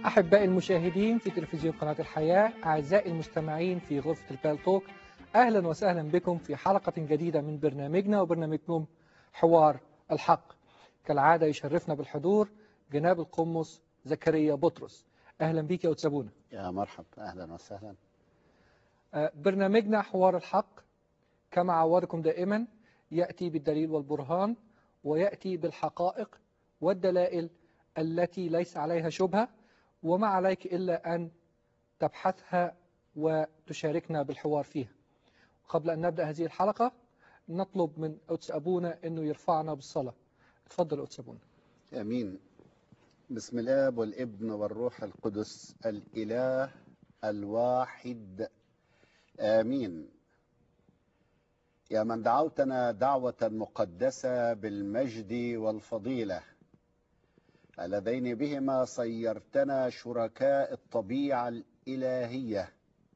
أحبائي المشاهدين في تلفزيون قناة الحياة أعزائي المستمعين في غرفة البالتوك أهلا وسهلا بكم في حلقة جديدة من برنامجنا وبرنامجكم حوار الحق كالعادة يشرفنا بالحضور جناب القمص زكريا بطرس أهلا بك يا أتسابونا يا مرحب أهلا وسهلا آه، برنامجنا حوار الحق كما عودكم دائما يأتي بالدليل والبرهان ويأتي بالحقائق والدلائل التي ليس عليها شبهة وما عليك إلا أن تبحثها وتشاركنا بالحوار فيها قبل أن نبدأ هذه الحلقة نطلب من أتس أبونا أنه يرفعنا بالصلاة تفضل أتس أبونا آمين بسم الآب والابن والروح القدس الإله الواحد آمين يا من دعوتنا دعوة مقدسة بالمجد والفضيلة اللذين بهما صيرتنا شركاء الطبيعة الإلهية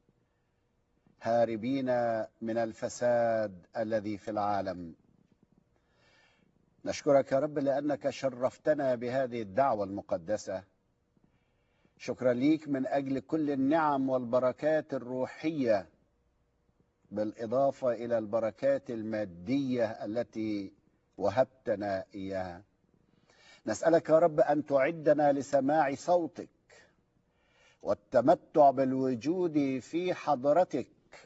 هاربين من الفساد الذي في العالم نشكرك يا رب لأنك شرفتنا بهذه الدعوة المقدسة شكرا ليك من أجل كل النعم والبركات الروحية بالإضافة إلى البركات المادية التي وهبتنا إياها نسألك يا رب أن تعدنا لسماع صوتك والتمتع بالوجود في حضرتك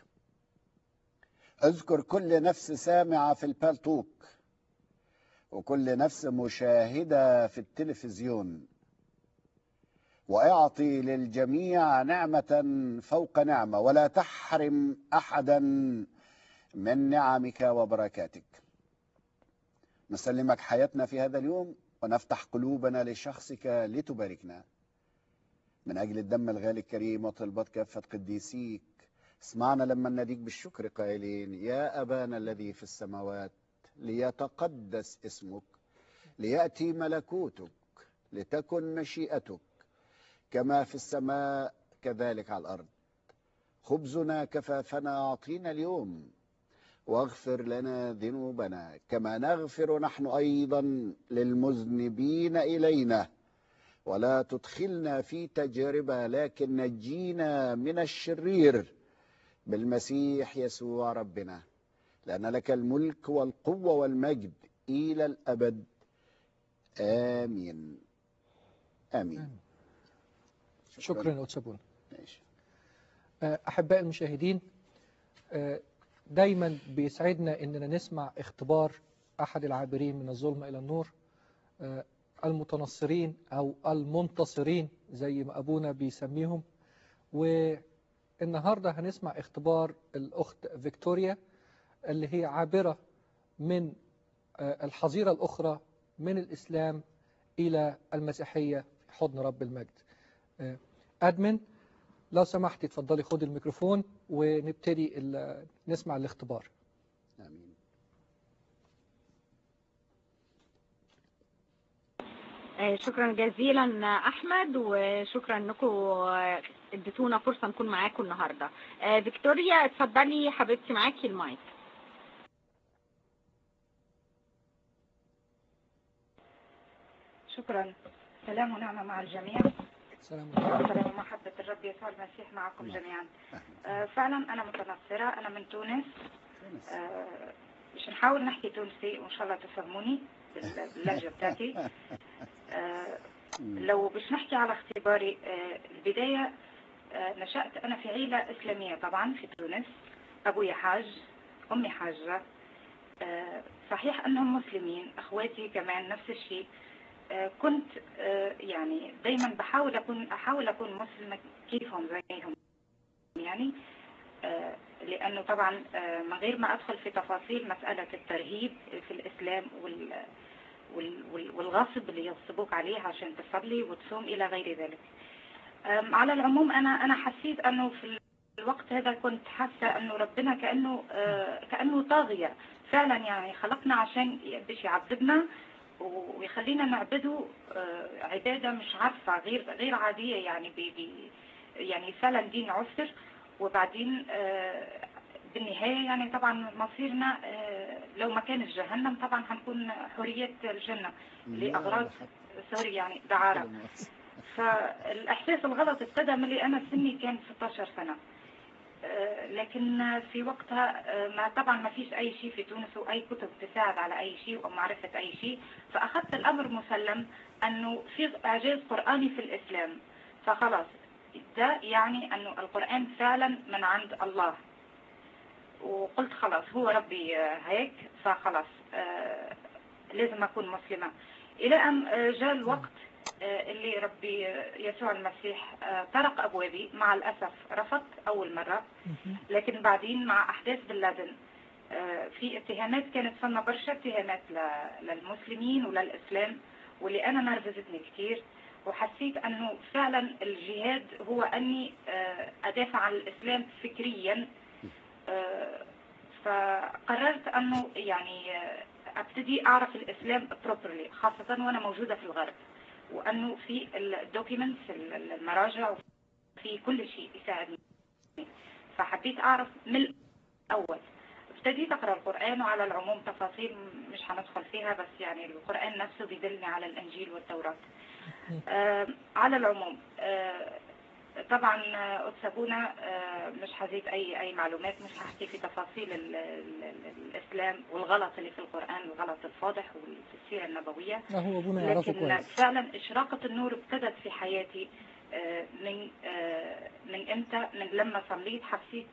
اذكر كل نفس سامعة في البالتوك وكل نفس مشاهدة في التلفزيون واعطي للجميع نعمة فوق نعمة ولا تحرم أحدا من نعمك وبركاتك نسلمك حياتنا في هذا اليوم ونفتح قلوبنا لشخصك لتباركنا من أجل الدم الغالي الكريم وطلبات كافة قديسيك اسمعنا لما نديك بالشكر قائلين يا أبانا الذي في السماوات ليتقدس اسمك ليأتي ملكوتك لتكن مشيئتك كما في السماء كذلك على الأرض خبزنا كفافنا أعطينا اليوم واغفر لنا ذنوبنا كما نغفر نحن أيضا للمذنبين إلينا ولا تدخلنا في تجربة لكن نجينا من الشرير بالمسيح يسوع ربنا لأن لك الملك والقوة والمجد إلى الأبد آمين آمين شكرا أتس أبونا ماشي. آه، أحبائي المشاهدين آه، دايما بيسعدنا أننا نسمع اختبار أحد العابرين من الظلمة إلى النور آه، المتنصرين أو المنتصرين زي ما أبونا بيسميهم والنهاردة هنسمع اختبار الأخت فيكتوريا اللي هي عابرة من آه، الحظيرة الأخرى من الإسلام إلى المسيحية في حضن رب المجد آه، أدمن لو سمحتي اتفضلي خدي الميكروفون ونبتدي ال- نسمع الاختبار آمين آه، شكرا جزيلا احمد وشكرا انكم آه، اديتونا فرصه نكون معاكم النهارده آه، فيكتوريا اتفضلي حبيبتي معاكي المايك شكرا سلام ونعمة مع الجميع سلام عليكم سلام ومحبة الرب يسوع المسيح معكم جميعا آه، فعلا أنا متنصرة أنا من تونس آه، مش نحاول نحكي تونسي وإن شاء الله تفهموني بال- باللهجة بتاعتي آه، لو باش نحكي على اختباري آه، البداية آه، نشأت أنا في عيلة إسلامية طبعا في تونس أبوي حاج أمي حاجة آه، صحيح أنهم مسلمين أخواتي كمان نفس الشيء آه، كنت آه، يعني دايما بحاول أكون أحاول أكون مسلمة كيفهم زيهم يعني آه، لأنه طبعا آه، من غير ما أدخل في تفاصيل مسألة الترهيب في الإسلام وال وال- وال- والغصب اللي يغصبوك عليه عشان تصلي وتصوم إلى غير ذلك أم، على العموم أنا أنا حسيت أنه في الوقت هذا كنت حاسة أنه ربنا كأنه آه، كأنه طاغية فعلا يعني خلقنا عشان باش يعذبنا ويخلينا نعبده آه، عبادة مش عارفة غير غير عادية يعني بي بي يعني فعلا دين عسر وبعدين آه، بالنهاية يعني طبعا مصيرنا آه، لو ما كانش جهنم طبعا هنكون حرية الجنة لأغراض سوري يعني دعارة فالاحساس الغلط ابتدى من اللي انا سني كان 16 سنه آه، لكن في وقتها آه، ما طبعا ما فيش اي شيء في تونس واي كتب تساعد على اي شيء ومعرفه اي شيء فاخذت الامر مسلم انه في اعجاز قراني في الاسلام فخلاص ده يعني انه القران فعلا من عند الله وقلت خلاص هو ربي آه، هيك فخلاص آه، لازم اكون مسلمه الى ان آه، جاء الوقت آه، اللي ربي آه، يسوع المسيح آه، طرق ابوابي مع الاسف رفضت اول مره مهم. لكن بعدين مع احداث بن لادن آه، في اتهامات كانت فما برشا اتهامات ل- للمسلمين وللاسلام واللي انا نرفزتني كثير وحسيت انه فعلا الجهاد هو اني آه، ادافع عن الاسلام فكريا آه، فقررت انه يعني آه، ابتدي اعرف الاسلام بروبرلي خاصه وانا موجوده في الغرب وانه في الدوكيومنتس المراجع في كل شيء يساعدني فحبيت اعرف من الاول ابتديت اقرا القران وعلى العموم تفاصيل مش هندخل فيها بس يعني القران نفسه بيدلني على الانجيل والتوراه آه على العموم آه طبعا آه، أتسابونا آه، مش هزيد أي أي معلومات مش هحكي في تفاصيل ال ال ال الإسلام والغلط اللي في القرآن الغلط الفاضح وفي السيرة النبوية لا هو ابونا يعرفه لكن كويس فعلا إشراقة النور ابتدت في حياتي آه، من آه، من امتى من لما صليت حسيت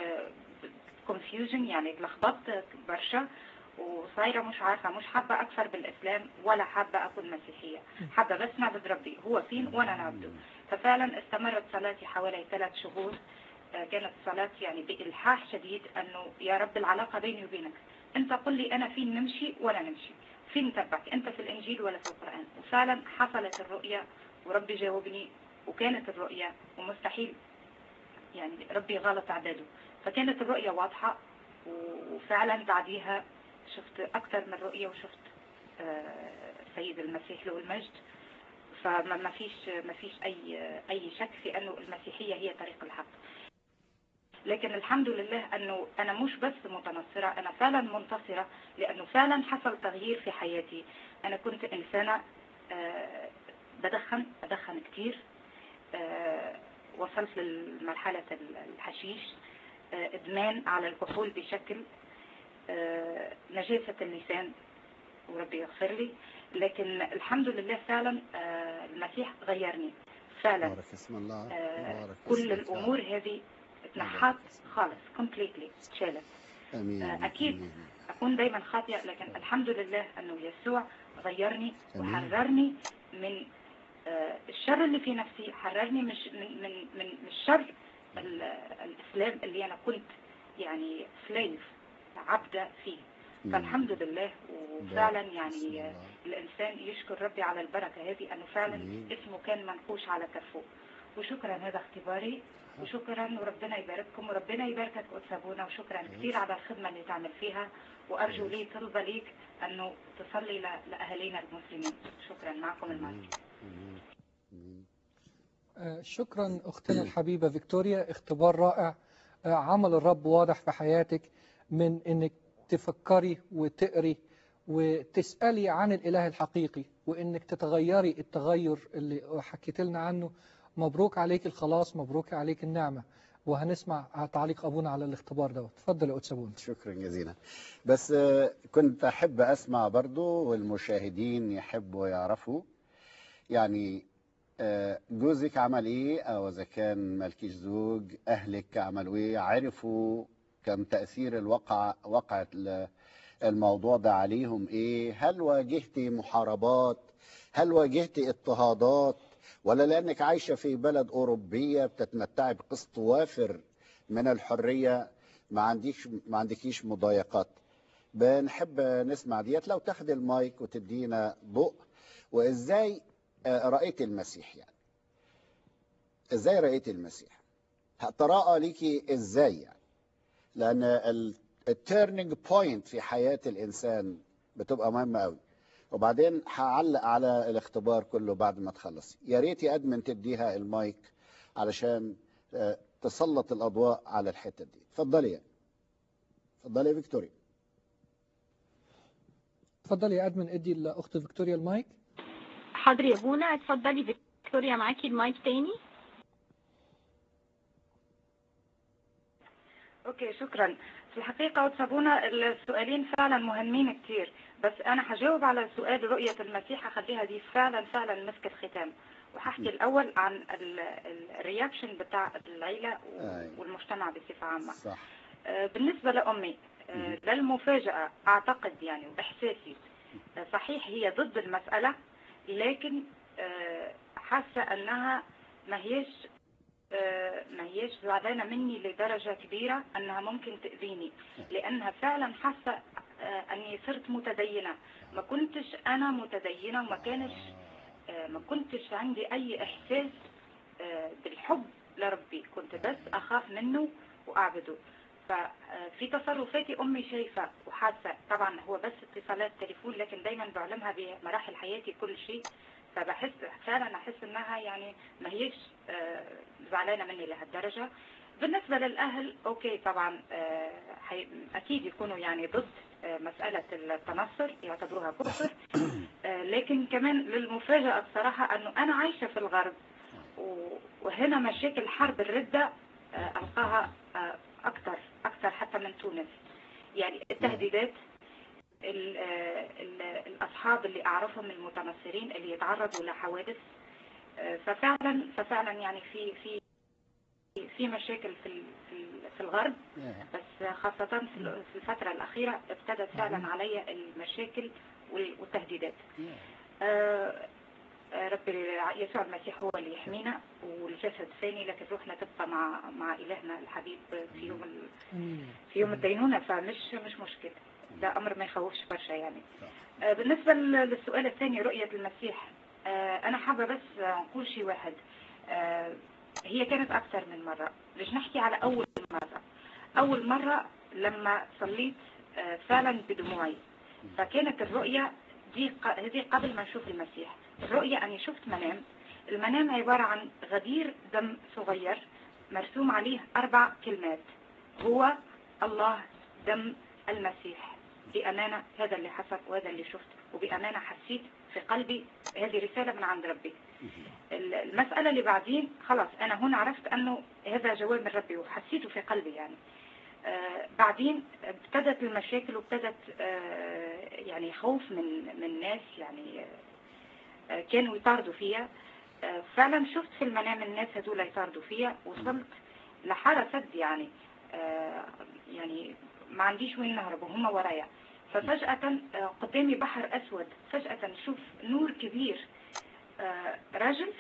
بكونفيوجن يعني اتلخبطت برشا وصايرة مش عارفة مش حابة أكثر بالإسلام ولا حابة أكون مسيحية حابة بس نعبد ربي هو فين وأنا نعبده ففعلا استمرت صلاتي حوالي ثلاث شهور آه، كانت صلاة يعني بإلحاح شديد أنه يا رب العلاقة بيني وبينك أنت قل لي أنا فين نمشي ولا نمشي فين نتبعك أنت في الإنجيل ولا في القرآن وفعلا حصلت الرؤية وربي جاوبني وكانت الرؤية ومستحيل يعني ربي غلط عداده فكانت الرؤية واضحة وفعلا بعديها شفت أكثر من رؤية وشفت آه، سيد المسيح له المجد فما ما فيش ما فيش اي اي شك في انه المسيحيه هي طريق الحق لكن الحمد لله انه انا مش بس متنصره انا فعلا منتصره لانه فعلا حصل تغيير في حياتي انا كنت انسانه آه، بدخن بدخن كتير آه، وصلت لمرحله الحشيش آه، ادمان على الكحول بشكل آه، نجاسه اللسان وربي يغفر لي لكن الحمد لله فعلا آه، المسيح غيرني فعلا بارك اسم الله آه، بارك كل اسمك. الامور هذه اتنحت خالص كومبليتلي اتشالت امين آه، أكيد. آمين. اكون دايما خاطئه لكن الحمد لله انه يسوع غيرني أمين. وحررني من آه، الشر اللي في نفسي حررني مش من من من من الشر ال- الاسلام اللي انا كنت يعني سليف عبده فيه فالحمد لله وفعلا بسم يعني الله. الإنسان يشكر ربي على البركة هذه أنه فعلا أمين. اسمه كان منقوش على كفه وشكرا هذا اختباري وشكرا وربنا يبارككم وربنا يباركك أتسابونا وشكرا كثير على الخدمة اللي تعمل فيها وأرجو لي طلبة ليك أنه تصلي ل- لأهالينا المسلمين شكرا معكم المايك أمين. أمين. آه، شكرا أختنا الحبيبة فيكتوريا اختبار رائع آه، عمل الرب واضح في حياتك من أنك تفكري وتقري وتسألي عن الإله الحقيقي وأنك تتغيري التغير اللي حكيت لنا عنه مبروك عليك الخلاص مبروك عليك النعمة وهنسمع تعليق أبونا على الاختبار دوت اتفضل يا أتسابون شكرا جزيلا بس آه، كنت أحب أسمع برضو والمشاهدين يحبوا يعرفوا يعني آه، جوزك عمل إيه أو إذا كان مالكيش زوج أهلك عملوا إيه عرفوا كم تأثير الوقع وقعة ال- الموضوع ده عليهم إيه هل واجهتي محاربات هل واجهتي اضطهادات ولا لأنك عايشة في بلد أوروبية بتتمتعي بقسط وافر من الحرية ما عنديش ما عندكيش مضايقات بنحب نسمع ديت لو تاخد المايك وتدينا ضوء وازاي آه، رأيت المسيح يعني ازاي رأيت المسيح تراءى ليكي ازاي يعني لان التيرنينج بوينت في حياة الانسان بتبقى مهمة قوي وبعدين هعلق على الاختبار كله بعد ما تخلصي يا ريت يا ادمن تديها المايك علشان آه، تسلط الاضواء على الحته دي اتفضلي يعني اتفضلي يا فيكتوريا اتفضل يا أدمن ادي الأخت فيكتوريا المايك حاضر يا بونا اتفضلي فيكتوريا معاكي المايك تاني اوكي شكرا في الحقيقة وتصابونا السؤالين فعلا مهمين كتير بس انا هجاوب على سؤال رؤية المسيح هخليها دي فعلا فعلا مسك الختام وهحكي الاول عن الرياكشن بتاع العيلة و- أي. والمجتمع بصفة عامة صح آه، بالنسبة لأمي آه، مهم. للمفاجأة أعتقد يعني وإحساسي آه، صحيح هي ضد المسألة لكن آه، حاسة أنها ما هيش آه، ما هيش زعلانة مني لدرجة كبيرة أنها ممكن تأذيني لأنها فعلا حاسة آه، أني صرت متدينة ما كنتش أنا متدينة وما كانش آه، ما كنتش عندي أي إحساس آه، بالحب لربي كنت بس أخاف منه وأعبده ففي تصرفاتي أمي شايفة وحاسة طبعا هو بس اتصالات تليفون لكن دايما بعلمها بمراحل حياتي كل شيء فبحس فعلا أحس إنها يعني ما هيش آه، زعلانة مني لهالدرجة بالنسبة للأهل أوكي طبعا آه، حي- أكيد يكونوا يعني ضد آه، مسألة التنصر يعتبروها كفر آه، لكن كمان للمفاجأة بصراحة أنه أنا عايشة في الغرب و- وهنا مشاكل حرب الردة آه، ألقاها آه، أكثر أكثر حتى من تونس يعني التهديدات ال- آه، ال- الأصحاب اللي أعرفهم المتنصرين اللي يتعرضوا لحوادث آه، ففعلا ففعلا يعني في في في مشاكل في ال- في ال- في الغرب يا. بس خاصة في ال- في الفترة الأخيرة ابتدت فعلا علي المشاكل وال- والتهديدات يا. آه، آه، رب يسوع المسيح هو اللي يحمينا والجسد ثاني لكن روحنا تبقى مع مع إلهنا الحبيب في يوم ال- أمين. في يوم الدينونة فمش مش مشكلة ده أمر ما يخوفش برشا يعني صح. آه، بالنسبة لل- للسؤال الثاني رؤية المسيح آه، أنا حابة بس نقول شيء واحد آه، هي كانت أكثر من مرة مش نحكي على أول مرة أول مرة لما صليت آه، فعلا بدموعي فكانت الرؤية دي ق- هذه قبل ما نشوف المسيح الرؤية أني شفت منام المنام عبارة عن غدير دم صغير مرسوم عليه أربع كلمات هو الله دم المسيح بأمانة هذا اللي حصل وهذا اللي شفت وبأمانة حسيت في قلبي هذه رسالة من عند ربي ال- المسألة اللي بعدين خلاص أنا هنا عرفت أنه هذا جواب من ربي وحسيته في قلبي يعني آه بعدين ابتدت المشاكل وابتدت آه يعني خوف من من ناس يعني آه كانوا يطاردوا فيا آه فعلا شفت في المنام الناس هذول يطاردوا فيا وصلت لحارة سد يعني آه يعني ما عنديش وين نهرب وهم ورايا ففجأة آه قدامي بحر أسود فجأة نشوف نور كبير آه رجل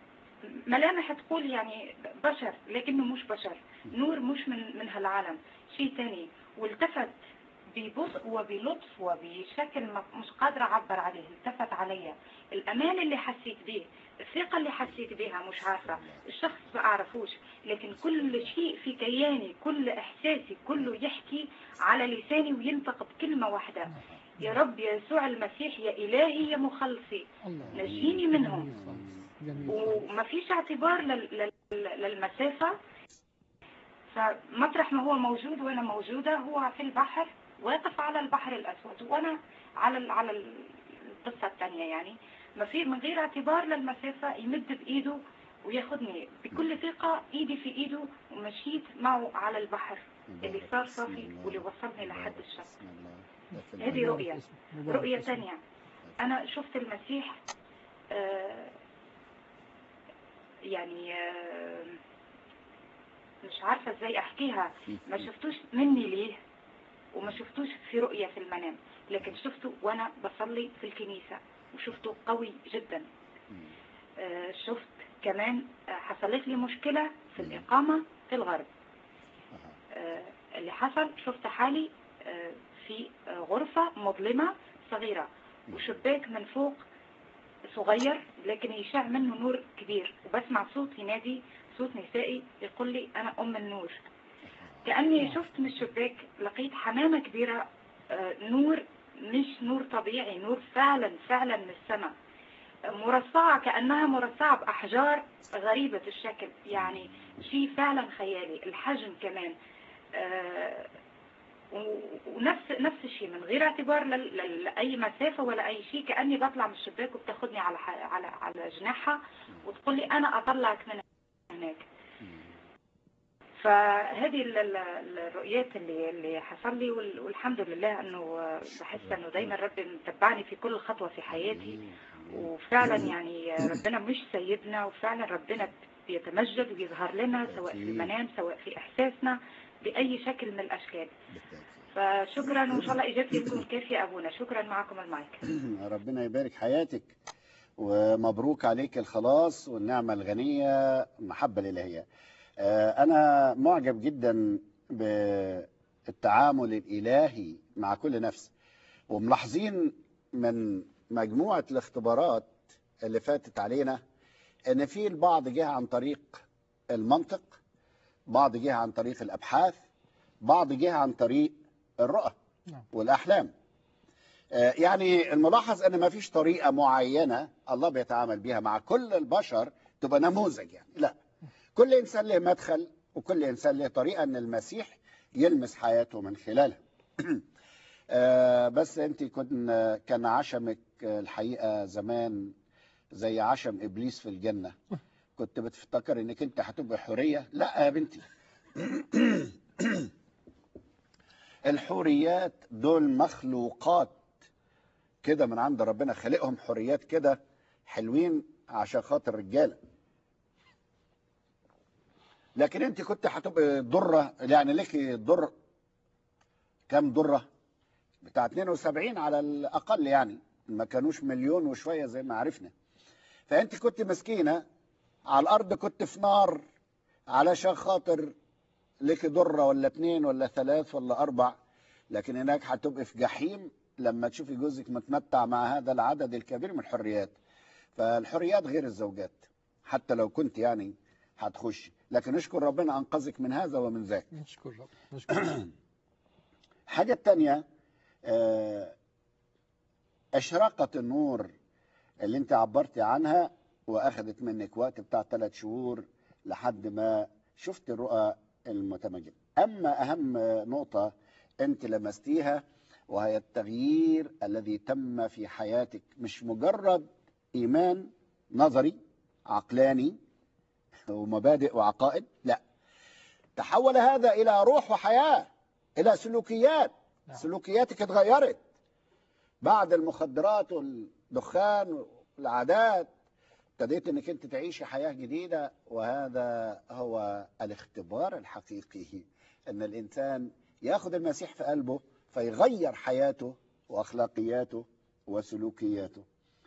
ملامح تقول يعني بشر لكنه مش بشر نور مش من من هالعالم شيء تاني والتفت ببطء وبلطف وبشكل ما- مش قادرة أعبر عليه التفت علي الأمان اللي حسيت به الثقة اللي حسيت بها مش عارفة الشخص ما أعرفوش لكن كل شيء في كياني كل إحساسي كله يحكي على لساني وينطق بكلمة واحدة يا رب يا يسوع المسيح يا إلهي يا مخلصي الله نجيني منهم جميل وما فيش اعتبار لل- لل- للمسافة فمطرح ما هو موجود وانا موجودة هو في البحر واقف على البحر الاسود وانا على ال- على ال- القصة الثانية يعني ما في من غير اعتبار للمسافة يمد بايده وياخدني بكل ثقة ايدي في ايده ومشيت معه على البحر اللي صار صافي واللي وصلني لحد الشط بسم الله. ده في هذه الأول. رؤية. مبارك رؤية اسمك. ثانية أنا شفت المسيح آه، يعني آه، مش عارفة ازاي احكيها ما شفتوش مني ليه وما شفتوش في رؤية في المنام لكن شفته وانا بصلي في الكنيسة وشفته قوي جدا آه، شفت كمان آه، حصلت لي مشكلة في الإقامة في الغرب أها. آه، اللي حصل شفت حالي آه، في آه، غرفة مظلمة صغيرة وشباك من فوق صغير لكن يشع منه نور كبير وبسمع صوت ينادي صوت نسائي يقول لي أنا أم النور كأني شفت من الشباك لقيت حمامة كبيرة آه، نور مش نور طبيعي نور فعلا فعلا من السماء مرصعة كأنها مرصعة بأحجار غريبة الشكل يعني شيء فعلا خيالي الحجم كمان آه، و- ونفس نفس الشيء من غير اعتبار لل- لل- لاي مسافه ولا اي شيء كاني بطلع من الشباك وبتاخذني على ح- على على جناحها وتقول لي انا اطلعك من هناك فهذه ال- ال- الرؤيات اللي اللي حصل لي وال- والحمد لله انه بحس انه دايما ربي متبعني في كل خطوه في حياتي وفعلا يعني ربنا مش سيدنا وفعلا ربنا بيتمجد وبيظهر لنا سواء في المنام سواء في احساسنا باي شكل من الاشكال بالتأكيد. فشكرا وان شاء الله اجابتي تكون كافيه ابونا شكرا معكم المايك ربنا يبارك حياتك ومبروك عليك الخلاص والنعمة الغنية المحبة الإلهية آه، أنا معجب جدا بالتعامل الإلهي مع كل نفس وملاحظين من مجموعة الاختبارات اللي فاتت علينا ان في البعض جه عن طريق المنطق بعض جه عن طريق الابحاث بعض جه عن طريق الرؤى نعم. والاحلام آه، يعني الملاحظ ان ما فيش طريقه معينه الله بيتعامل بيها مع كل البشر تبقى نموذج يعني لا كل انسان له مدخل وكل انسان له طريقه ان المسيح يلمس حياته من خلالها آه، بس انت كن كان عشمك آه، الحقيقه زمان زي عشم ابليس في الجنه كنت بتفتكر انك انت هتبقى حوريه لا يا بنتي الحوريات دول مخلوقات كده من عند ربنا خلقهم حوريات كده حلوين عشان خاطر رجاله لكن انت كنت هتبقى ضره يعني لك ضر كام ضره بتاع 72 على الاقل يعني ما كانوش مليون وشويه زي ما عرفنا فانت كنت مسكينه على الارض كنت في نار علشان خاطر لك ضره ولا اتنين ولا ثلاث ولا اربع لكن هناك هتبقي في جحيم لما تشوفي جوزك متمتع مع هذا العدد الكبير من الحريات فالحريات غير الزوجات حتى لو كنت يعني هتخشي لكن اشكر ربنا انقذك من هذا ومن ذاك نشكر رب نشكر رب. حاجة تانية آه، أشرقة النور اللي انت عبرتي عنها وأخذت منك وقت بتاع ثلاث شهور لحد ما شفت الرؤى المتمجدة أما أهم نقطة انت لمستيها وهي التغيير الذي تم في حياتك مش مجرد إيمان نظري عقلاني ومبادئ وعقائد لا تحول هذا إلى روح وحياة إلى سلوكيات نعم. سلوكياتك اتغيرت بعد المخدرات والدخان والعادات ابتديت انك انت تعيشي حياه جديده وهذا هو الاختبار الحقيقي ان الانسان ياخذ المسيح في قلبه فيغير حياته واخلاقياته وسلوكياته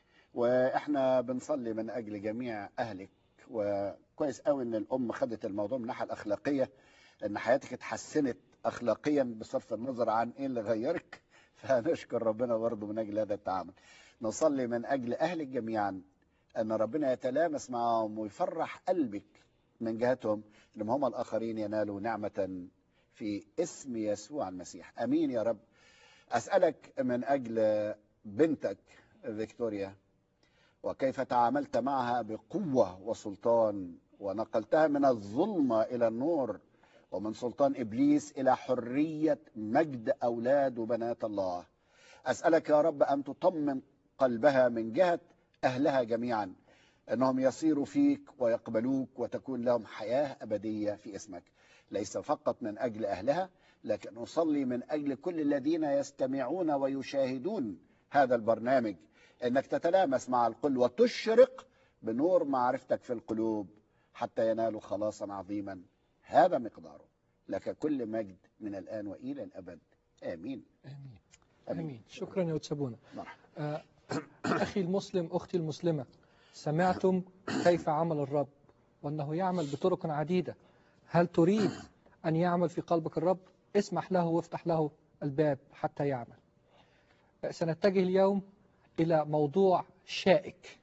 واحنا بنصلي من اجل جميع اهلك وكويس قوي ان الام خدت الموضوع من الناحيه الاخلاقيه ان حياتك اتحسنت اخلاقيا بصرف النظر عن ايه اللي غيرك فنشكر ربنا برضه من اجل هذا التعامل نصلي من اجل اهلك جميعا ان ربنا يتلامس معهم ويفرح قلبك من جهتهم ان هم الاخرين ينالوا نعمه في اسم يسوع المسيح امين يا رب اسالك من اجل بنتك فيكتوريا وكيف تعاملت معها بقوه وسلطان ونقلتها من الظلمه الى النور ومن سلطان ابليس الى حريه مجد اولاد وبنات الله اسالك يا رب ان تطمن قلبها من جهه اهلها جميعا انهم يصيروا فيك ويقبلوك وتكون لهم حياه ابديه في اسمك ليس فقط من اجل اهلها لكن اصلي من اجل كل الذين يستمعون ويشاهدون هذا البرنامج انك تتلامس مع القلب وتشرق بنور معرفتك في القلوب حتى ينالوا خلاصا عظيما هذا مقداره لك كل مجد من الآن وإلى الأبد آمين آمين آمين شكرا يا وتسابونا مرحبا آه، أخي المسلم أختي المسلمة سمعتم كيف عمل الرب وأنه يعمل بطرق عديدة هل تريد أن يعمل في قلبك الرب اسمح له وافتح له الباب حتى يعمل آه، سنتجه اليوم إلى موضوع شائك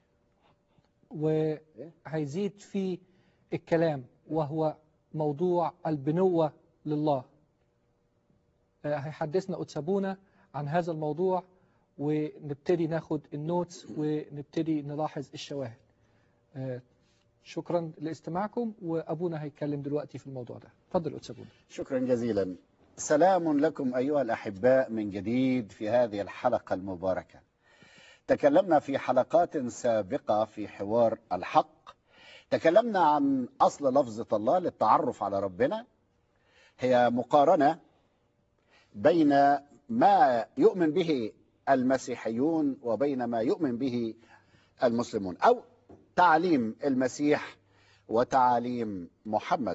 وهيزيد في الكلام وهو موضوع البنوة لله آه، هيحدثنا أتسابونا عن هذا الموضوع ونبتدي ناخد النوتس ونبتدي نلاحظ الشواهد آه، شكرا لاستماعكم وأبونا هيتكلم دلوقتي في الموضوع ده اتفضل أتسابونا شكرا جزيلا سلام لكم أيها الأحباء من جديد في هذه الحلقة المباركة تكلمنا في حلقات سابقة في حوار الحق تكلمنا عن أصل لفظة الله للتعرف على ربنا هي مقارنة بين ما يؤمن به المسيحيون وبين ما يؤمن به المسلمون أو تعليم المسيح وتعاليم محمد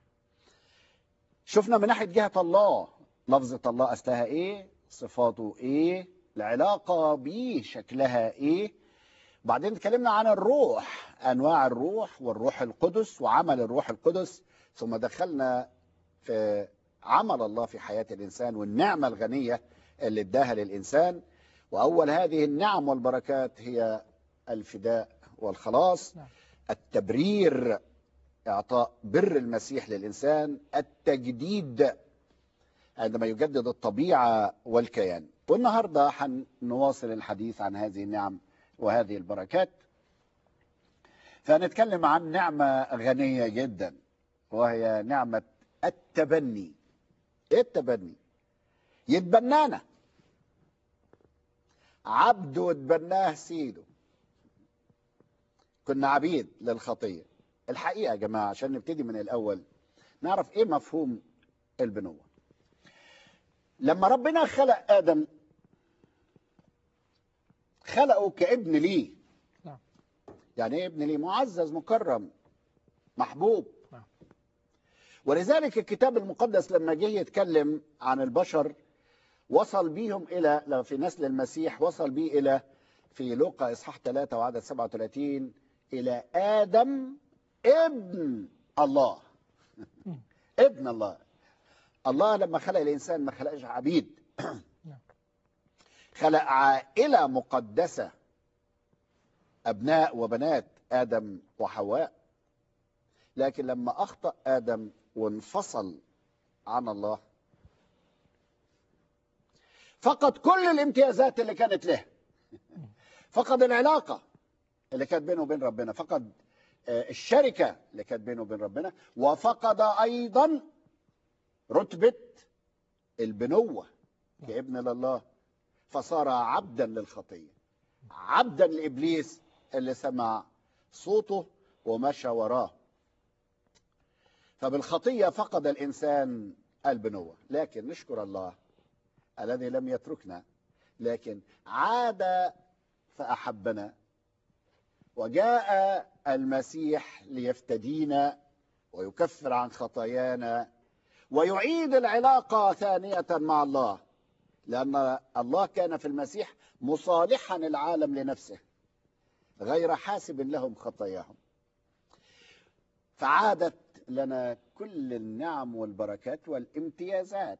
شفنا من ناحية جهة الله لفظة الله أصلها إيه صفاته إيه العلاقة بيه شكلها إيه بعدين اتكلمنا عن الروح أنواع الروح والروح القدس وعمل الروح القدس ثم دخلنا في عمل الله في حياة الإنسان والنعمة الغنية اللي اداها للإنسان وأول هذه النعم والبركات هي الفداء والخلاص نعم. التبرير إعطاء بر المسيح للإنسان التجديد عندما يجدد الطبيعة والكيان والنهاردة هنواصل الحديث عن هذه النعم وهذه البركات فنتكلم عن نعمة غنية جدا وهي نعمة التبني ايه التبني يتبنانا عبد وتبناه سيده كنا عبيد للخطية الحقيقة يا جماعة عشان نبتدي من الأول نعرف ايه مفهوم البنوة لما ربنا خلق آدم خلقه كابن ليه نعم. يعني ايه ابن ليه معزز مكرم محبوب نعم. ولذلك الكتاب المقدس لما جه يتكلم عن البشر وصل بيهم الى لو في نسل المسيح وصل بيه الى في لوقا اصحاح 3 وعدد 37 الى ادم ابن الله ابن الله الله لما خلق الانسان ما خلقش عبيد خلق عائله مقدسه ابناء وبنات ادم وحواء لكن لما اخطا ادم وانفصل عن الله فقد كل الامتيازات اللي كانت له فقد العلاقه اللي كانت بينه وبين ربنا فقد آه، الشركه اللي كانت بينه وبين ربنا وفقد ايضا رتبه البنوه كابن لله فصار عبدا للخطيه عبدا لابليس اللي سمع صوته ومشى وراه فبالخطيه فقد الانسان البنوه لكن نشكر الله الذي لم يتركنا لكن عاد فاحبنا وجاء المسيح ليفتدينا ويكفر عن خطايانا ويعيد العلاقه ثانيه مع الله لان الله كان في المسيح مصالحا العالم لنفسه غير حاسب لهم خطاياهم فعادت لنا كل النعم والبركات والامتيازات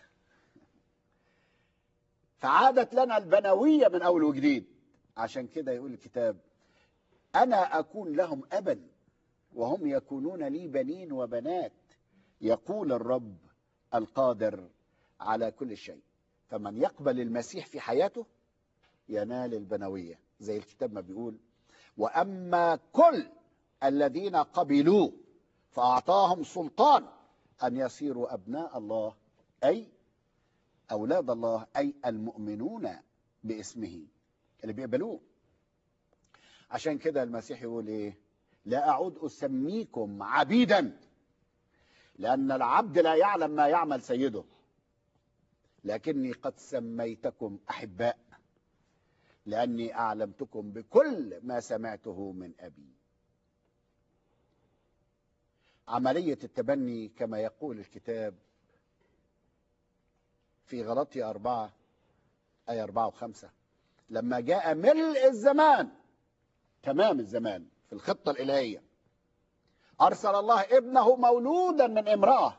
فعادت لنا البنويه من اول وجديد عشان كده يقول الكتاب انا اكون لهم ابا وهم يكونون لي بنين وبنات يقول الرب القادر على كل شيء فمن يقبل المسيح في حياته ينال البنويه زي الكتاب ما بيقول واما كل الذين قبلوه فاعطاهم سلطان ان يصيروا ابناء الله اي اولاد الله اي المؤمنون باسمه اللي بيقبلوه عشان كده المسيح يقول ايه لا اعود اسميكم عبيدا لان العبد لا يعلم ما يعمل سيده لكني قد سميتكم احباء لاني اعلمتكم بكل ما سمعته من ابي عمليه التبني كما يقول الكتاب في غلطي أربعة أي أربعة وخمسة لما جاء ملء الزمان تمام الزمان في الخطة الإلهية أرسل الله ابنه مولودا من امرأة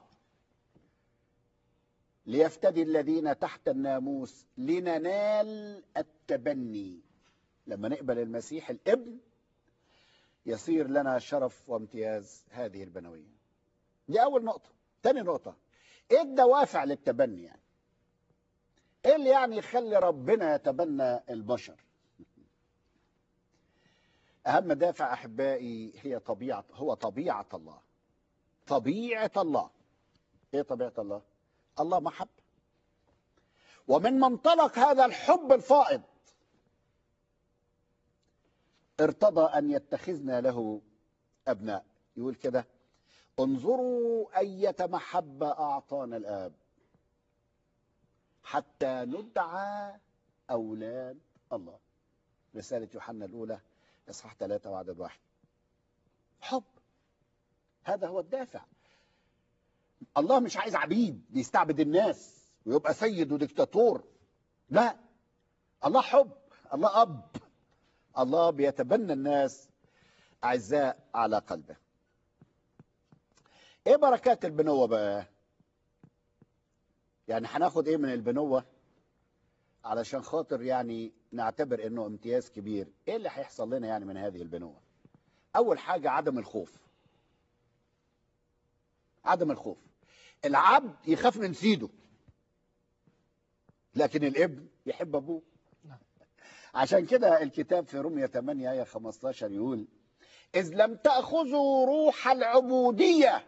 ليفتدي الذين تحت الناموس لننال التبني لما نقبل المسيح الابن يصير لنا شرف وامتياز هذه البنوية دي أول نقطة تاني نقطة ايه الدوافع للتبني يعني ايه اللي يعني يخلي ربنا يتبنى البشر اهم دافع احبائي هي طبيعه هو طبيعه الله طبيعه الله ايه طبيعه الله الله محب ومن منطلق هذا الحب الفائض ارتضى أن يتخذنا له أبناء يقول كده انظروا أية محبة أعطانا الآب حتى ندعى أولاد الله رسالة يوحنا الأولى إصحاح ثلاثة وعدد واحد حب هذا هو الدافع الله مش عايز عبيد بيستعبد الناس ويبقى سيد وديكتاتور لا الله حب الله أب الله بيتبنى الناس أعزاء على قلبه ايه بركات البنوة بقى يعني هناخد ايه من البنوة علشان خاطر يعني نعتبر انه امتياز كبير ايه اللي هيحصل لنا يعني من هذه البنوة اول حاجة عدم الخوف عدم الخوف العبد يخاف من سيده لكن الابن يحب ابوه نعم. عشان كده الكتاب في رومية 8 آية 15 يقول إذ لم تأخذوا روح العبودية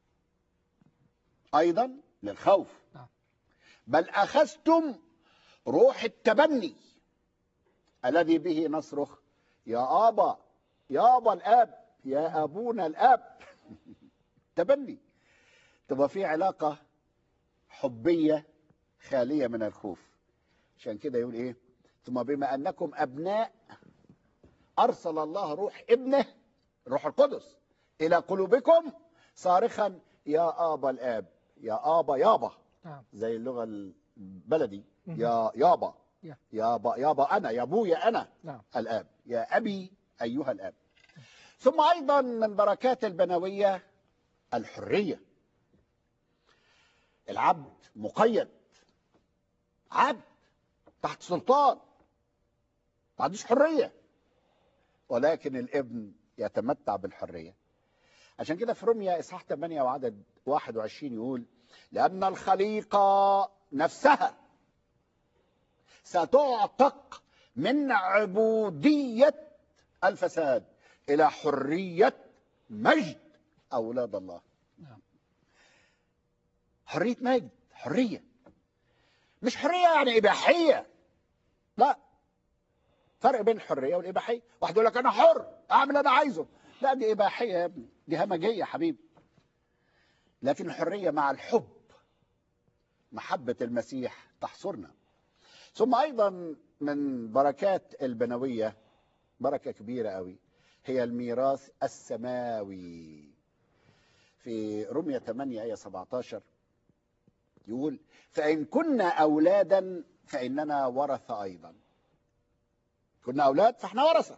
أيضا للخوف نعم. بل أخذتم روح التبني الذي به نصرخ يا آبا يا أبا الآب يا أبونا الآب تبني تبقى في علاقة حبية خالية من الخوف عشان كده يقول إيه ثم بما أنكم أبناء أرسل الله روح ابنه روح القدس إلى قلوبكم صارخا يا آبا الآب يا آبا يابا نعم زي اللغة البلدي مهم. يا يابا يا. يابا يابا أنا يا أبويا أنا نعم الآب يا أبي أيها الآب ثم أيضا من بركات البنوية الحرية العبد مقيد عبد تحت سلطان ما عندوش حرية ولكن الابن يتمتع بالحرية عشان كده في روميا إصحاح 8 وعدد 21 يقول لأن الخليقة نفسها ستعتق من عبودية الفساد إلى حرية مجد أولاد الله نعم. حرية مجد حرية مش حرية يعني إباحية لا فرق بين الحرية والإباحية واحد يقول لك أنا حر أعمل اللي أنا عايزه لا دي إباحية يا ابني دي همجية يا حبيبي لكن الحرية مع الحب محبة المسيح تحصرنا ثم أيضا من بركات البنوية بركة كبيرة قوي هي الميراث السماوي في رمية 8 آية 17 يقول فإن كنا أولادا فإننا ورثة أيضا كنا أولاد فإحنا ورثة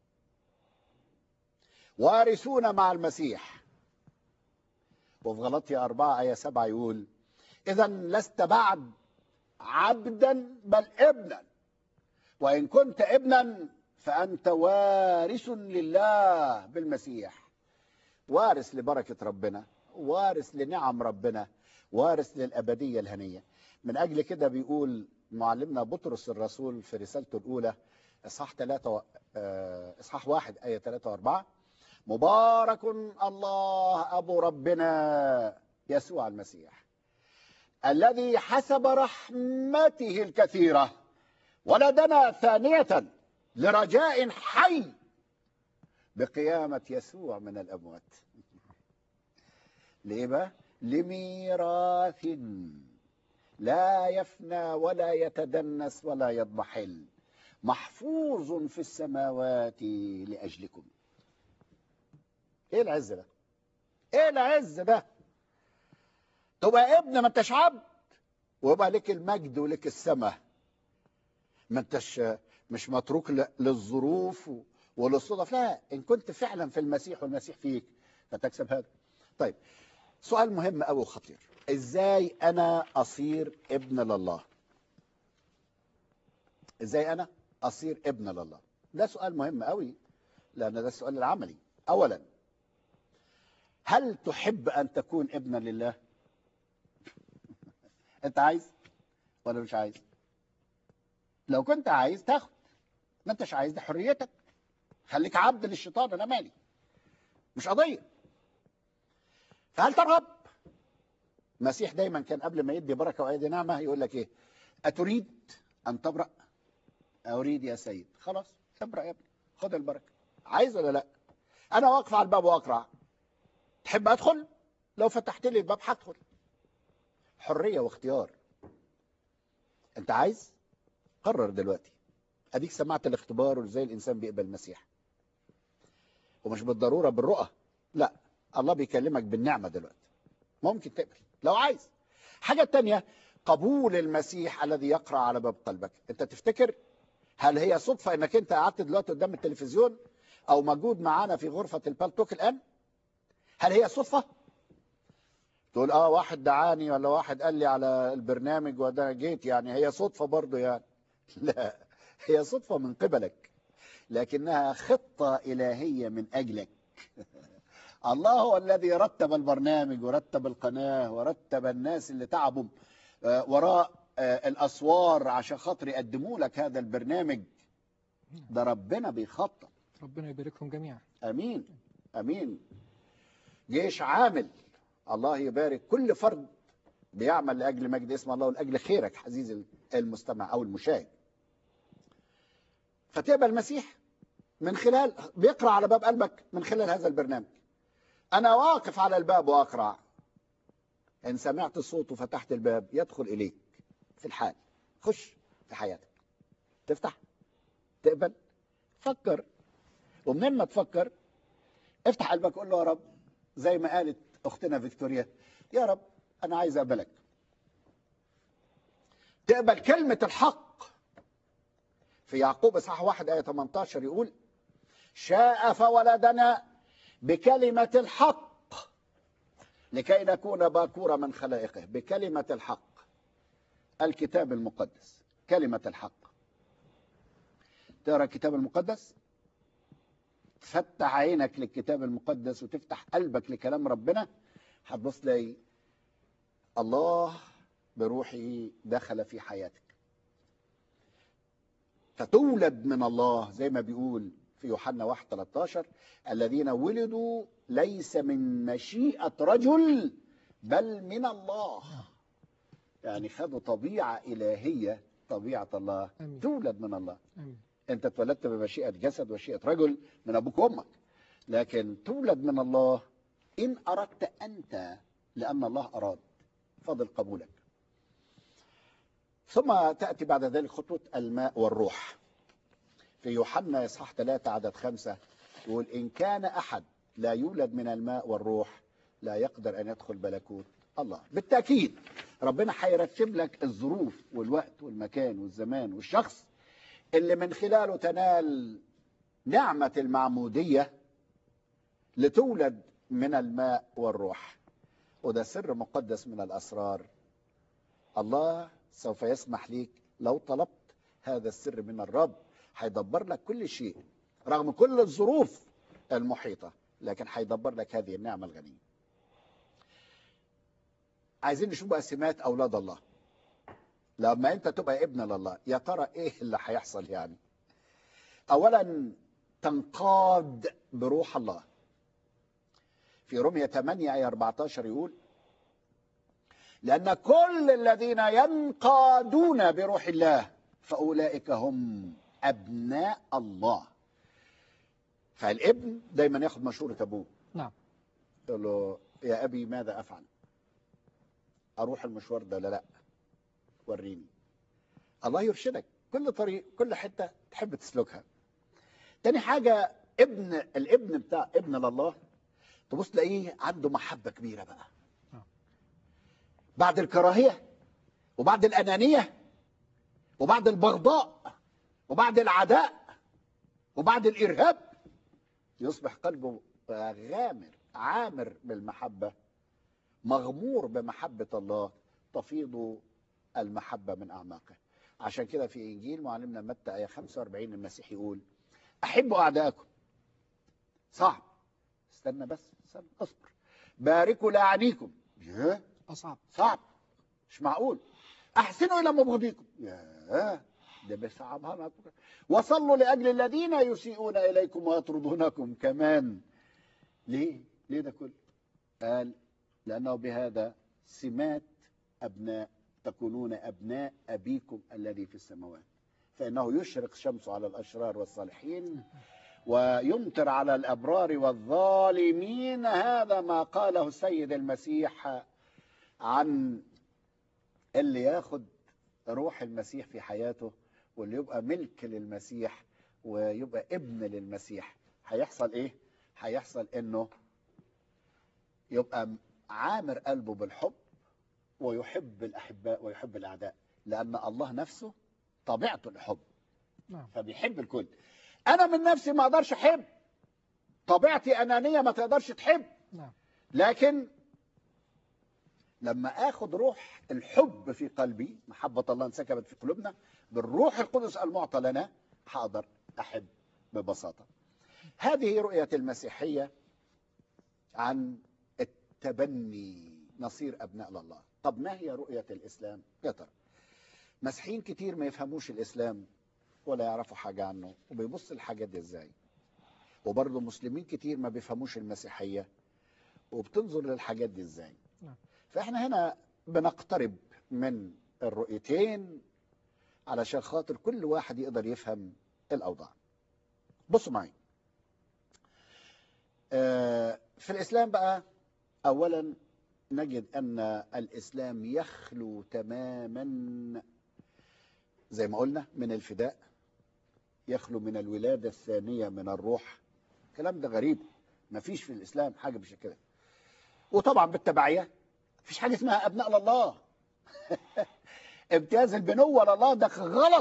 وارثون مع المسيح وفي غلطية 4 آية 7 يقول إذا لست بعد عبدا بل ابنا وإن كنت ابنا فأنت وارث لله بالمسيح وارث لبركة ربنا وارث لنعم ربنا وارث للأبدية الهنية من أجل كده بيقول معلمنا بطرس الرسول في رسالته الأولى إصحاح 3 إصحاح 1 آية 3 و4 مبارك الله أبو ربنا يسوع المسيح الذي حسب رحمته الكثيرة ولدنا ثانية لرجاء حي بقيامة يسوع من الأموات ليه بقى؟ لميراث لا يفنى ولا يتدنس ولا يضمحل محفوظ في السماوات لأجلكم ايه العز ده ايه العز ده تبقى ابن ما انتش عبد ويبقى لك المجد ولك السماء ما انتش مش متروك للظروف وللصدف لا ان كنت فعلا في المسيح والمسيح فيك فتكسب هذا طيب سؤال مهم قوي وخطير ازاي انا اصير ابن لله ازاي انا اصير ابن لله ده سؤال مهم قوي لان ده السؤال العملي اولا هل تحب ان تكون ابنا لله انت عايز ولا مش عايز لو كنت عايز تاخد ما انتش عايز ده حريتك خليك عبد للشيطان انا مالي مش قضيه فهل ترغب المسيح دايما كان قبل ما يدي بركه ويدي نعمه يقول لك ايه اتريد ان تبرأ اريد يا سيد خلاص ابرأ يا ابني خد البركه عايز ولا لا انا واقف على الباب واقرع تحب ادخل لو فتحت لي الباب هدخل حريه واختيار انت عايز قرر دلوقتي اديك سمعت الاختبار وازاي الانسان بيقبل المسيح ومش بالضروره بالرؤى لا الله بيكلمك بالنعمه دلوقتي ممكن تقبل لو عايز حاجه تانية قبول المسيح الذي يقرا على باب قلبك انت تفتكر هل هي صدفه انك انت قعدت دلوقتي قدام التلفزيون او موجود معانا في غرفه البالتوك الان هل هي صدفه تقول اه واحد دعاني ولا واحد قال لي على البرنامج وده جيت يعني هي صدفه برضه يعني لا هي صدفه من قبلك لكنها خطه الهيه من اجلك الله هو الذي رتب البرنامج ورتب القناه ورتب الناس اللي تعبوا آه، وراء آه، الاسوار عشان خاطر يقدموا لك هذا البرنامج ده ربنا بيخطط ربنا يباركهم جميعا امين امين جيش عامل الله يبارك كل فرد بيعمل لاجل مجد اسم الله ولاجل خيرك عزيزي المستمع او المشاهد فتقبل المسيح من خلال بيقرا على باب قلبك من خلال هذا البرنامج انا واقف على الباب واقرا ان سمعت الصوت وفتحت الباب يدخل اليك في الحال خش في حياتك تفتح تقبل فكر ومنين ما تفكر افتح قلبك قول له يا رب زي ما قالت اختنا فيكتوريا يا رب انا عايز اقبلك تقبل كلمة الحق في يعقوب اصحاح 1 آية 18 يقول شاء فولدنا بكلمة الحق لكي نكون باكورة من خلائقه بكلمة الحق الكتاب المقدس كلمة الحق تقرا الكتاب المقدس تفتح عينك للكتاب المقدس وتفتح قلبك لكلام ربنا هتبص تلاقي الله بروحه دخل في حياتك فتولد من الله زي ما بيقول في يوحنا 1 13 الذين ولدوا ليس من مشيئة رجل بل من الله يعني خدوا طبيعة إلهية طبيعة الله آمين. تولد من الله آمين. انت اتولدت بمشيئه جسد ومشيئه رجل من ابوك وامك لكن تولد من الله ان اردت انت لان الله اراد فضل قبولك ثم تاتي بعد ذلك خطوه الماء والروح في يوحنا اصحاح 3 عدد خمسة يقول ان كان احد لا يولد من الماء والروح لا يقدر ان يدخل ملكوت الله بالتاكيد ربنا هيرتب لك الظروف والوقت والمكان والزمان والشخص اللي من خلاله تنال نعمة المعمودية لتولد من الماء والروح وده سر مقدس من الأسرار الله سوف يسمح ليك لو طلبت هذا السر من الرب هيدبر لك كل شيء رغم كل الظروف المحيطة لكن هيدبر لك هذه النعمة الغنية عايزين نشوف بقى سمات أولاد الله لما انت تبقى ابن لله يا ترى ايه اللي هيحصل يعني اولا تنقاد بروح الله في رمية 8 آية 14 يقول لأن كل الذين ينقادون بروح الله فأولئك هم أبناء الله فالابن دايما ياخد مشورة أبوه نعم يقول له يا أبي ماذا أفعل أروح المشوار ده لا لا وريني الله يرشدك كل طريق كل حته تحب تسلكها تاني حاجه ابن الابن بتاع ابن لله تبص تلاقيه عنده محبه كبيره بقى آه. بعد الكراهيه وبعد الانانيه وبعد البغضاء وبعد العداء وبعد الارهاب يصبح قلبه غامر عامر بالمحبه مغمور بمحبه الله تفيض المحبة من أعماقه عشان كده في إنجيل معلمنا متى آية 45 المسيح يقول أحبوا أعداءكم صعب استنى بس استنى اصبر باركوا لأعنيكم ياه أصعب صعب مش معقول أحسنوا إلى مبغضيكم ياه ده بيصعبها لك. وصلوا لأجل الذين يسيئون إليكم ويطردونكم كمان ليه؟ ليه ده كله؟ قال لأنه بهذا سمات أبناء تكونون أبناء أبيكم الذي في السماوات فإنه يشرق شمسه على الأشرار والصالحين ويمطر على الأبرار والظالمين هذا ما قاله السيد المسيح عن اللي ياخد روح المسيح في حياته واللي يبقى ملك للمسيح ويبقى ابن للمسيح هيحصل ايه هيحصل انه يبقى عامر قلبه بالحب ويحب الاحباء ويحب الاعداء لان الله نفسه طبيعته الحب نعم فبيحب الكل انا من نفسي ما اقدرش احب طبيعتي انانيه ما تقدرش تحب نعم لكن لما اخد روح الحب في قلبي محبه الله انسكبت في قلوبنا بالروح القدس المعطى لنا هقدر احب ببساطه هذه رؤيه المسيحيه عن التبني نصير ابناء لله طب ما هي رؤيه الاسلام يا ترى مسيحيين كتير ما يفهموش الاسلام ولا يعرفوا حاجه عنه وبيبص الحاجات دي ازاي وبرضه مسلمين كتير ما بيفهموش المسيحيه وبتنظر للحاجات دي ازاي نعم. فاحنا هنا بنقترب من الرؤيتين علشان خاطر كل واحد يقدر يفهم الاوضاع بصوا معي آه، في الاسلام بقى اولا نجد ان الاسلام يخلو تماما زي ما قلنا من الفداء يخلو من الولاده الثانيه من الروح الكلام ده غريب ما فيش في الاسلام حاجه بالشكل كده وطبعا بالتبعيه مفيش حاجه اسمها ابناء لله امتياز البنوه لله ده غلط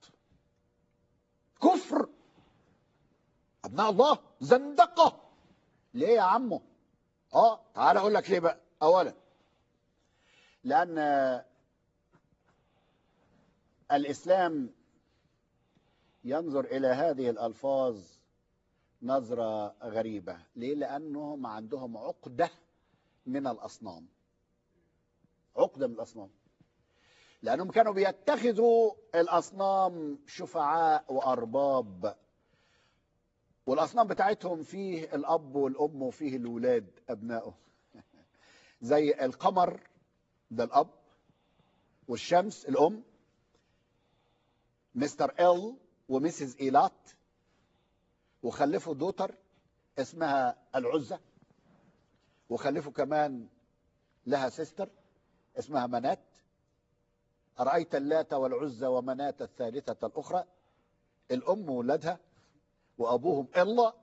كفر ابناء الله زندقه ليه يا عمو اه تعال اقول لك ليه بقى اولا لان الاسلام ينظر الى هذه الالفاظ نظره غريبه ليه لانهم عندهم عقده من الاصنام عقده من الاصنام لانهم كانوا بيتخذوا الاصنام شفعاء وارباب والاصنام بتاعتهم فيه الاب والام وفيه الولاد ابنائه زي القمر ده الاب والشمس الام مستر ال وميسيس ايلات وخلفوا دوتر اسمها العزة وخلفوا كمان لها سيستر اسمها منات أرأيت اللات والعزة ومناة الثالثة الأخرى الأم وولادها وأبوهم إلا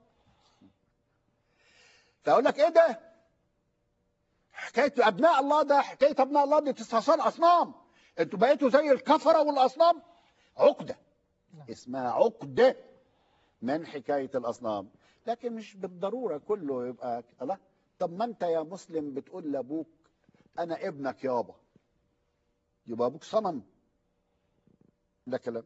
فأقول لك إيه ده حكاية أبناء الله ده حكاية أبناء الله دي تستحصل أصنام أنتوا بقيتوا زي الكفرة والأصنام عقدة نعم. اسمها عقدة من حكاية الأصنام لكن مش بالضرورة كله يبقى الله طب ما أنت يا مسلم بتقول لأبوك أنا ابنك يابا يبقى أبوك صنم ده كلام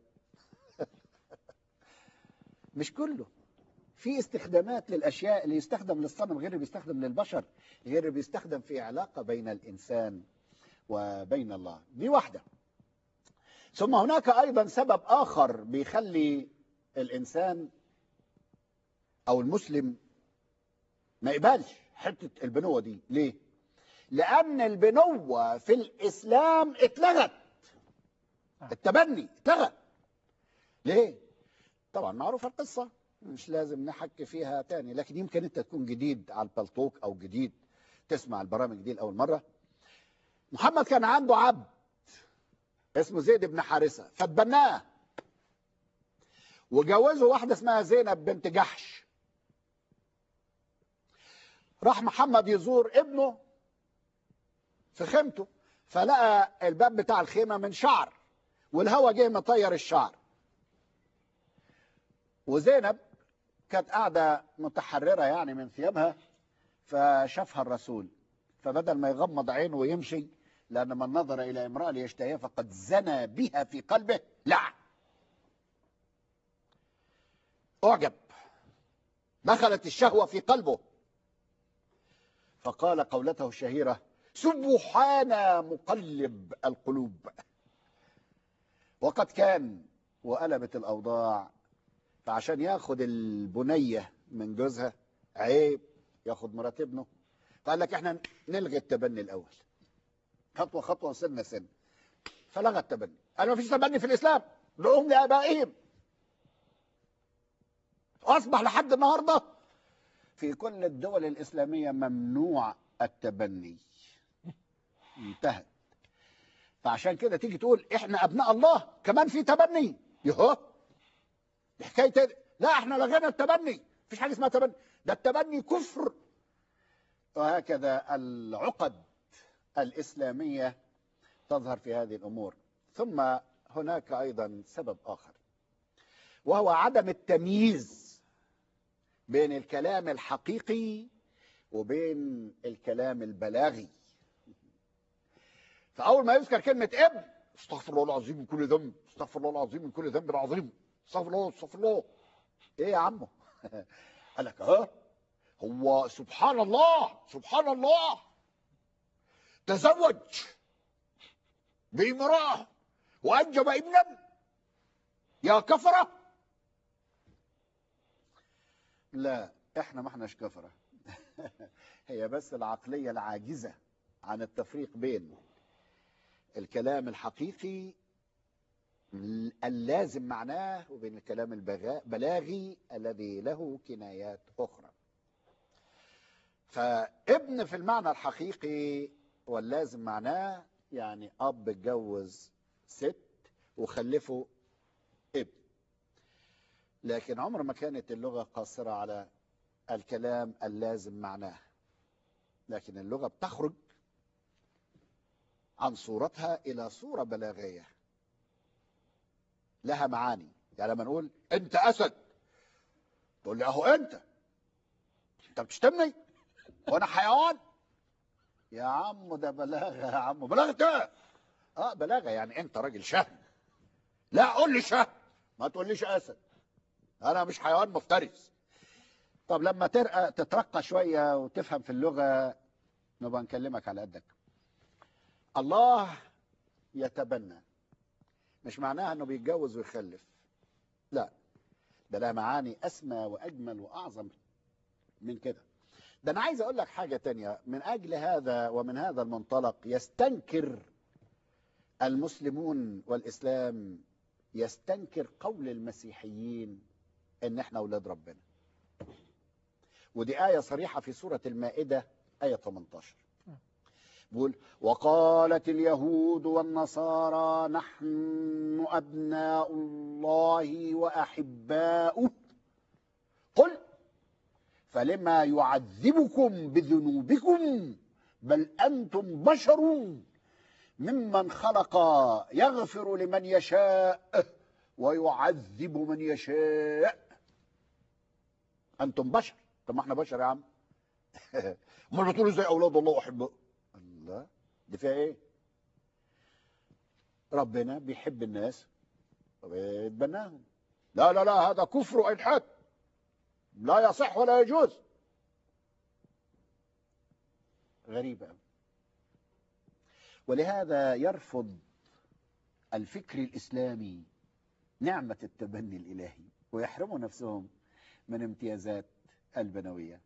مش كله في استخدامات للأشياء اللي يستخدم للصنم غير اللي بيستخدم للبشر غير اللي بيستخدم في علاقة بين الإنسان وبين الله دي واحدة ثم هناك أيضا سبب آخر بيخلي الإنسان أو المسلم ما يقبلش حتة البنوة دي ليه؟ لأن البنوة في الإسلام اتلغت التبني اتلغى ليه؟ طبعا معروفة القصة مش لازم نحكي فيها تاني لكن يمكن انت تكون جديد على البلطوك او جديد تسمع البرامج دي لاول مره محمد كان عنده عبد اسمه زيد بن حارثه فتبناه وجوزه واحده اسمها زينب بنت جحش راح محمد يزور ابنه في خيمته فلقى الباب بتاع الخيمه من شعر والهوا جه مطير الشعر وزينب كانت قاعده متحرره يعني من ثيابها فشافها الرسول فبدل ما يغمض عينه ويمشي لان من نظر الى امراه ليشتهيها فقد زنى بها في قلبه لا اعجب دخلت الشهوه في قلبه فقال قولته الشهيره سبحان مقلب القلوب وقد كان وقلبت الاوضاع فعشان ياخد البنيه من جوزها عيب ياخد مرات ابنه فقال لك احنا نلغي التبني الاول خطوه خطوه وسنه سنه فلغى التبني قال ما فيش تبني في الاسلام لهم لابائهم واصبح لحد النهارده في كل الدول الاسلاميه ممنوع التبني انتهت فعشان كده تيجي تقول احنا ابناء الله كمان في تبني يهو دي حكايه تاني. لا احنا لغينا التبني مفيش حاجه اسمها تبني ده التبني كفر وهكذا العقد الاسلاميه تظهر في هذه الامور ثم هناك ايضا سبب اخر وهو عدم التمييز بين الكلام الحقيقي وبين الكلام البلاغي فاول ما يذكر كلمه ابن استغفر الله العظيم من كل ذنب استغفر الله العظيم من كل ذنب عظيم استغفر الله استغفر الله ايه يا عمو قال لك ها هو سبحان الله سبحان الله تزوج بامراه وانجب ابنا يا كفره لا احنا ما احناش كفره هي بس العقليه العاجزه عن التفريق بين الكلام الحقيقي اللازم معناه وبين الكلام البلاغي الذي له كنايات اخرى فابن في المعنى الحقيقي واللازم معناه يعني اب اتجوز ست وخلفه ابن لكن عمر ما كانت اللغه قاصره على الكلام اللازم معناه لكن اللغه بتخرج عن صورتها الى صوره بلاغيه لها معاني يعني لما نقول انت اسد تقول لي اهو انت انت بتشتمني وانا حيوان يا عم ده بلاغه يا عم بلاغه ايه اه بلاغه يعني انت راجل شهم لا قول لي شهم ما تقوليش اسد انا مش حيوان مفترس طب لما ترقى تترقى شويه وتفهم في اللغه نبقى نكلمك على قدك الله يتبنى مش معناها انه بيتجوز ويخلف لا ده لها معاني اسمى واجمل واعظم من كده ده انا عايز اقول لك حاجه تانية من اجل هذا ومن هذا المنطلق يستنكر المسلمون والاسلام يستنكر قول المسيحيين ان احنا اولاد ربنا ودي ايه صريحه في سوره المائده ايه 18 بيقول وقالت اليهود والنصارى نحن ابناء الله واحباؤه قل فلما يعذبكم بذنوبكم بل انتم بشر ممن خلق يغفر لمن يشاء ويعذب من يشاء انتم بشر طب ما احنا بشر يا عم امال بتقولوا ازاي اولاد الله واحباؤه الله دي فيها ايه ربنا بيحب الناس وبيتبناهم لا لا لا هذا كفر والحاد لا يصح ولا يجوز غريبة ولهذا يرفض الفكر الإسلامي نعمة التبني الإلهي ويحرموا نفسهم من امتيازات البنوية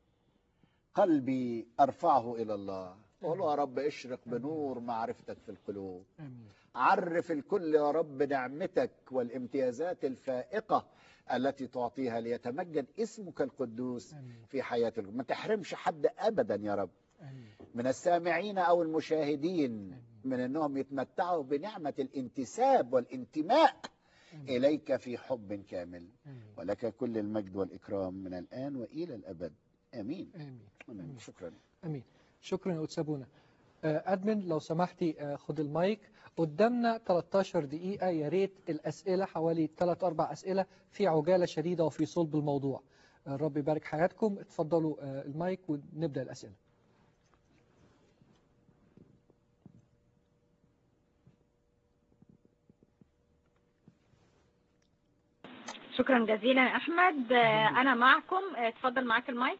قلبي أرفعه إلى الله قول يا رب اشرق بنور معرفتك في القلوب امين عرف الكل يا رب نعمتك والامتيازات الفائقة التي تعطيها ليتمجد اسمك القدوس امين في حياتك ما تحرمش حد أبدا يا رب امين من السامعين أو المشاهدين من أنهم يتمتعوا بنعمة الانتساب والانتماء امين إليك في حب كامل امين ولك كل المجد والإكرام من الآن وإلى الأبد آمين امين آمين. شكرا امين شكرا يا استاذ بونا آه، ادمن لو سمحتي آه، خد المايك قدامنا 13 دقيقة يا ريت الأسئلة حوالي 3 أربع أسئلة في عجالة شديدة وفي صلب الموضوع آه، الرب يبارك حياتكم اتفضلوا آه، المايك ونبدأ الأسئلة شكرا جزيلا يا احمد آه، انا معكم آه، اتفضل معاك المايك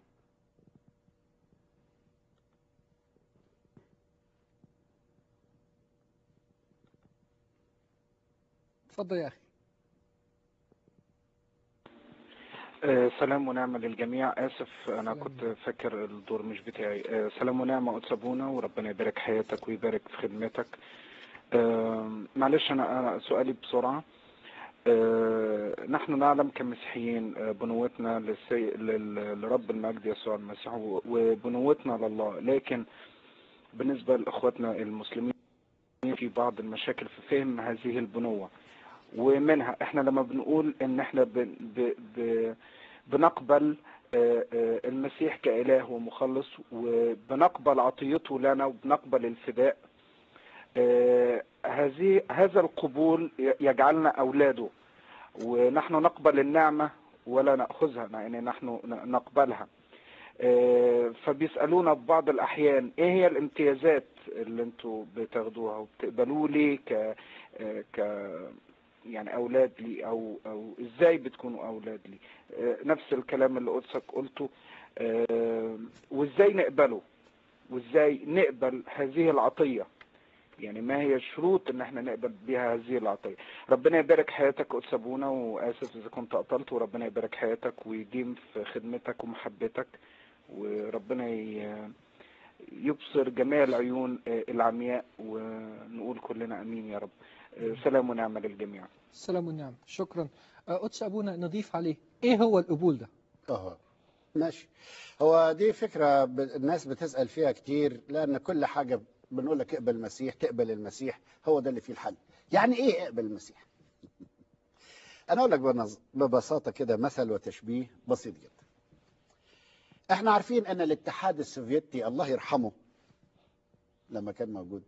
اتفضل يا أخي آه، سلام ونعمة للجميع آسف أنا سلام. كنت فاكر الدور مش بتاعي آه، سلام ونعمة قدس أبونا وربنا يبارك حياتك ويبارك في خدمتك آه، معلش أنا أنا سؤالي بسرعة آه، نحن نعلم كمسيحيين آه، بنوتنا للسي... لل- لرب المجد يسوع المسيح و- وبنوتنا لله لكن بالنسبة لإخواتنا المسلمين في بعض المشاكل في فهم هذه البنوة ومنها احنا لما بنقول ان احنا ب... ب... ب... بنقبل آه، آه، المسيح كإله ومخلص وبنقبل عطيته لنا وبنقبل الفداء آه، هذه هذا القبول ي- يجعلنا أولاده ونحن نقبل النعمة ولا نأخذها يعني نحن ن- نقبلها آه، فبيسألونا في بعض الأحيان إيه هي الامتيازات اللي أنتوا بتاخدوها وبتقبلوا لي ك آه، ك يعني أولاد لي أو أو إزاي بتكونوا أولاد لي آه، نفس الكلام اللي قدسك قلته آه، وإزاي نقبله وإزاي نقبل هذه العطية يعني ما هي الشروط ان احنا نقبل بها هذه العطيه ربنا يبارك حياتك قدس ابونا واسف اذا كنت قطلت وربنا يبارك حياتك ويديم في خدمتك ومحبتك وربنا ي- يبصر جميع العيون آه، العمياء ونقول كلنا امين يا رب آه، سلام ونعمه للجميع السلام والنعم شكرا آه، قدس أبونا نضيف عليه إيه هو القبول ده اه ماشي هو دي فكرة ب- الناس بتسأل فيها كتير لأن كل حاجة بنقول لك اقبل المسيح تقبل المسيح هو ده اللي فيه الحل يعني ايه اقبل المسيح انا اقول لك بنظ- ببساطة كده مثل وتشبيه بسيط جدا احنا عارفين ان الاتحاد السوفيتي الله يرحمه لما كان موجود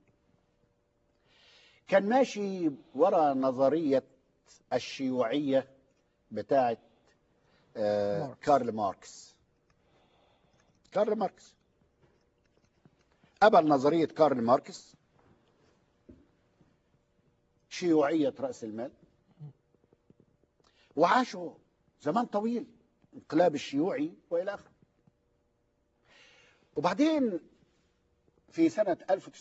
كان ماشي ورا نظرية الشيوعية بتاعت آه، ماركس. كارل ماركس كارل ماركس قبل نظرية كارل ماركس شيوعية رأس المال وعاشوا زمان طويل انقلاب الشيوعي وإلى آخره وبعدين في سنة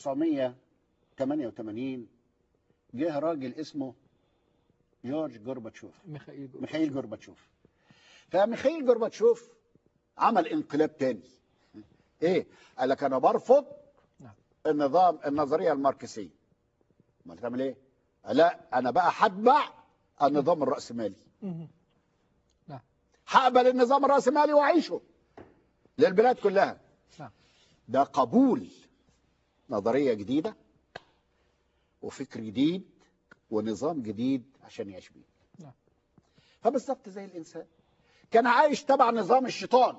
1988 جه راجل اسمه جورج جورباتشوف ميخائيل جورج. ميخائيل جورباتشوف فميخائيل جورباتشوف عمل انقلاب تاني ايه قال لك انا برفض نعم. النظام النظريه الماركسيه امال تعمل ايه قال لا انا بقى هتبع النظام الراسمالي مهم. هقبل النظام الراسمالي واعيشه للبلاد كلها نعم. ده قبول نظريه جديده وفكر جديد ونظام جديد عشان يعيش بيه نعم. فبالظبط زي الانسان كان عايش تبع نظام الشيطان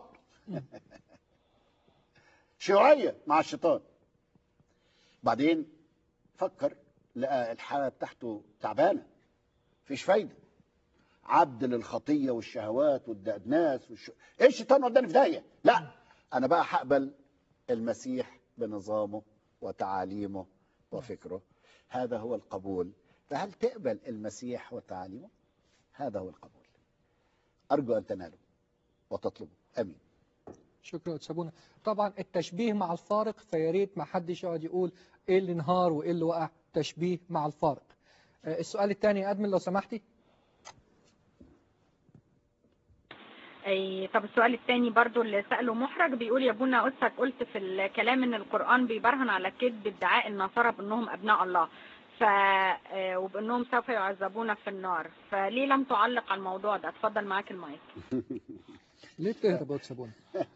شيوعيه مع الشيطان بعدين فكر لقى الحاله بتاعته تعبانه مفيش فايده عبد للخطيه والشهوات والدناس والش... ايه الشيطان وداني في داهيه لا انا بقى هقبل المسيح بنظامه وتعاليمه وفكره هذا هو القبول فهل تقبل المسيح وتعاليمه هذا هو القبول ارجو ان تنالوا وتطلبوا امين شكرا قدس أبونا طبعا التشبيه مع الفارق فيا ريت ما حدش يقعد يقول إيه اللي انهار وإيه اللي وقع تشبيه مع الفارق آه، السؤال الثاني يا أدمن لو سمحتي أي طب السؤال الثاني برضو اللي سأله محرج بيقول يا ابونا قدسك قلت في الكلام ان القرآن بيبرهن على كذب ادعاء النصارى بانهم ابناء الله ف آه، وبانهم سوف يعذبون في النار فليه لم تعلق على الموضوع ده اتفضل معاك المايك ليه بتهرب يا قدس أبونا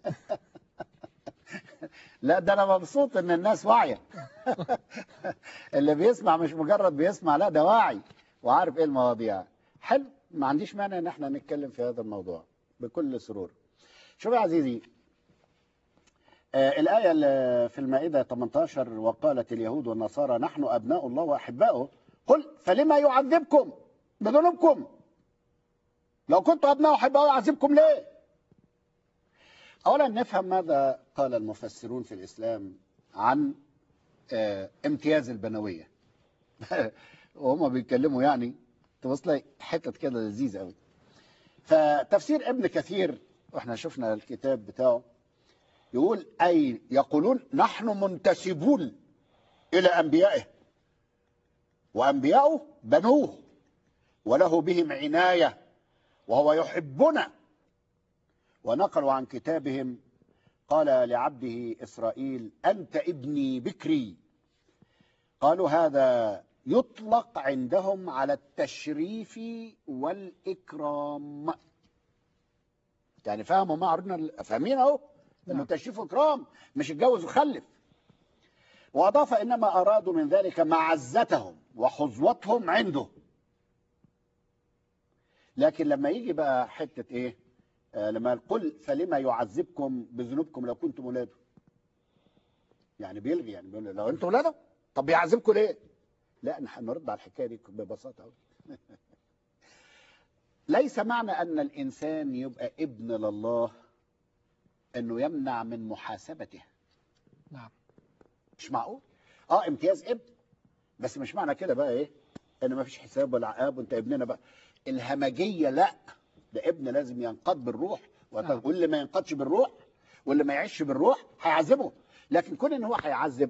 لا ده انا مبسوط ان الناس واعيه اللي بيسمع مش مجرد بيسمع لا ده واعي وعارف ايه المواضيع حلو ما عنديش مانع ان احنا نتكلم في هذا الموضوع بكل سرور شوف يا عزيزي آه الآية اللي في المائدة 18 وقالت اليهود والنصارى نحن أبناء الله وأحباؤه قل فلما يعذبكم بذنوبكم لو كنتم أبناء وأحباؤه يعذبكم ليه أولا نفهم ماذا قال المفسرون في الإسلام عن آه، امتياز البنوية وهم بيتكلموا يعني تبص لي حتت كده لذيذة قوي فتفسير ابن كثير واحنا شفنا الكتاب بتاعه يقول أي يقولون نحن منتسبون إلى أنبيائه وأنبياؤه بنوه وله بهم عناية وهو يحبنا ونقلوا عن كتابهم قال لعبده إسرائيل أنت ابني بكري قالوا هذا يطلق عندهم على التشريف والإكرام يعني فهموا ما عرضنا فاهمين اهو انه نعم. تشريف واكرام مش اتجوز وخلف واضاف انما ارادوا من ذلك معزتهم وحظوتهم عنده لكن لما يجي بقى حته ايه آه لما قل فلما يعذبكم بذنوبكم لو كنتم ولاده يعني بيلغي يعني بيقول لو انتم ولاده طب بيعذبكم ليه لا نحن نرد على الحكايه دي ببساطه قوي ليس معنى ان الانسان يبقى ابن لله انه يمنع من محاسبته نعم مش معقول اه امتياز ابن بس مش معنى كده بقى ايه ان ما فيش حساب ولا عقاب وانت ابننا بقى الهمجيه لا ده ابن لازم ينقض بالروح نعم. واللي ما ينقضش بالروح واللي ما يعيش بالروح هيعذبه لكن كون ان هو هيعذب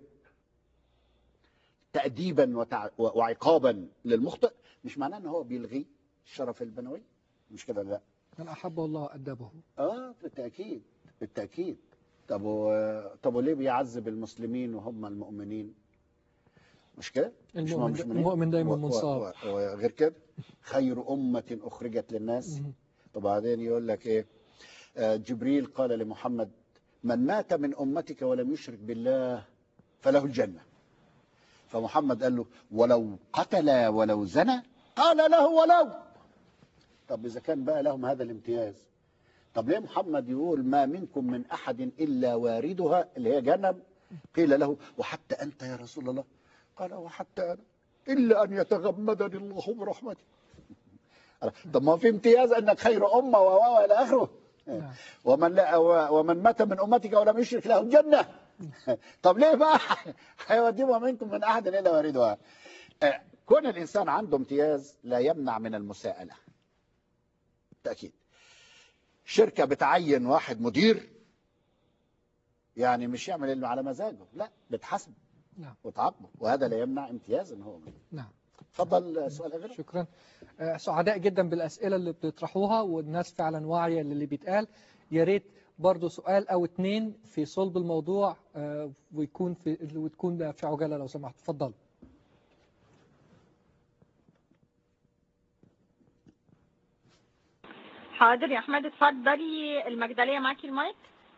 تأديبا وتع... وعقابا للمخطئ مش معناه ان هو بيلغي الشرف البنوي مش كده لا من أحب الله أدبه اه بالتاكيد بالتاكيد طب و... طب وليه بيعذب المسلمين وهم المؤمنين مش كده مش المؤمن, مش منين؟ المؤمن دايما و- و- منصاب و- وغير كده خير أمة أخرجت للناس مم. وبعدين يقول لك إيه آه، جبريل قال لمحمد من مات من أمتك ولم يشرك بالله فله الجنة فمحمد قال له ولو قتل ولو زنى قال له ولو طب إذا كان بقى لهم هذا الامتياز طب ليه محمد يقول ما منكم من أحد إلا واردها اللي هي جنب قيل له وحتى أنت يا رسول الله قال وحتى أنا إلا أن يتغمدني الله برحمته طب ما في امتياز أنك خير أمة و و إلى آخره نعم. ومن لا ومن مات من أمتك ولم يشرك له الجنة طب ليه بقى هيوديهم منكم من أحد إلا واردها آه، كون الإنسان عنده امتياز لا يمنع من المساءلة تأكيد شركة بتعين واحد مدير يعني مش يعمل اللي على مزاجه لا بتحاسبه نعم. وتعاقبه وهذا لا يمنع امتياز ان هو منه. نعم اتفضل سؤال غيره شكرا آه، سعداء جدا بالأسئلة اللي بتطرحوها والناس فعلا واعية للي بيتقال يا ريت برضو سؤال أو اتنين في صلب الموضوع آه، ويكون في وتكون في عجالة لو سمحت اتفضل حاضر يا احمد اتفضلي المجدليه معاكي المايك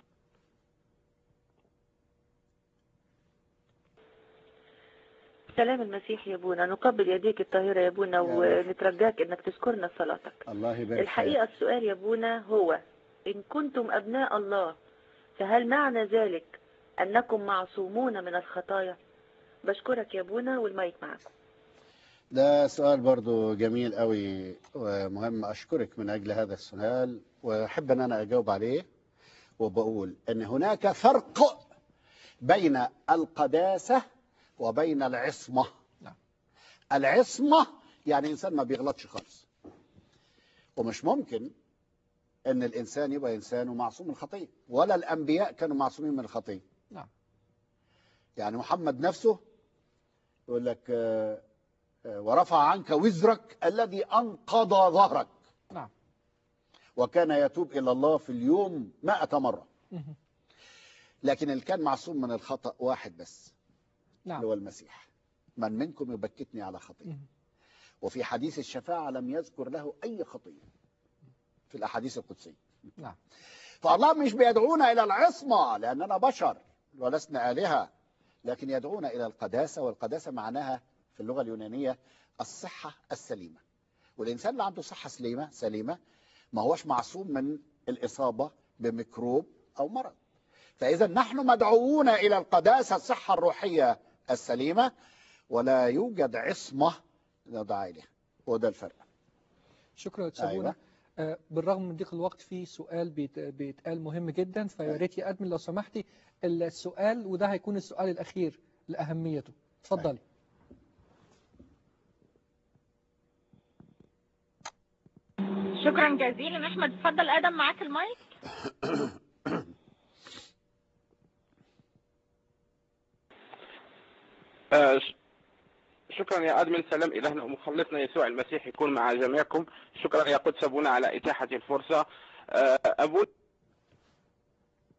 سلام المسيح يا ابونا نقبل يديك الطاهرة يا ابونا ونترجاك انك تذكرنا في صلاتك الله يبارك الحقيقة السؤال يا ابونا هو ان كنتم ابناء الله فهل معنى ذلك انكم معصومون من الخطايا بشكرك يا ابونا والمايك معكم ده سؤال برضو جميل قوي ومهم أشكرك من أجل هذا السؤال وأحب أن أنا أجاوب عليه وبقول أن هناك فرق بين القداسة وبين العصمة نعم. العصمة يعني إنسان ما بيغلطش خالص ومش ممكن أن الإنسان يبقى إنسان ومعصوم من الخطية ولا الأنبياء كانوا معصومين من الخطية نعم. يعني محمد نفسه يقول لك آه، ورفع عنك وزرك الذي أنقض ظهرك نعم. وكان يتوب إلى الله في اليوم مائة مرة مهم. لكن اللي كان معصوم من الخطأ واحد بس اللي نعم هو المسيح من منكم يبكتني على خطية مهم. وفي حديث الشفاعة لم يذكر له أي خطية في الأحاديث القدسية نعم. فالله مش بيدعونا إلى العصمة لأننا بشر ولسنا آلهة لكن يدعونا إلى القداسة والقداسة معناها في اللغة اليونانية الصحة السليمة والإنسان اللي عنده صحة سليمة سليمة ما هوش معصوم من الإصابة بميكروب أو مرض فإذا نحن مدعوون إلى القداسة الصحة الروحية السليمة ولا يوجد عصمة نضع إليها وده الفرق شكرا تسابونا أيوة. آه، بالرغم من ضيق الوقت في سؤال بيت- بيتقال مهم جدا فيا أيوة. ريت يا ادمن لو سمحتي السؤال وده هيكون السؤال الاخير لاهميته اتفضلي شكرا جزيلا احمد اتفضل ادم معاك المايك آه، ش- شكرا يا أدمن سلام إلهنا ومخلصنا يسوع المسيح يكون مع جميعكم شكرا يا قدس أبونا على إتاحة الفرصة آه، أبو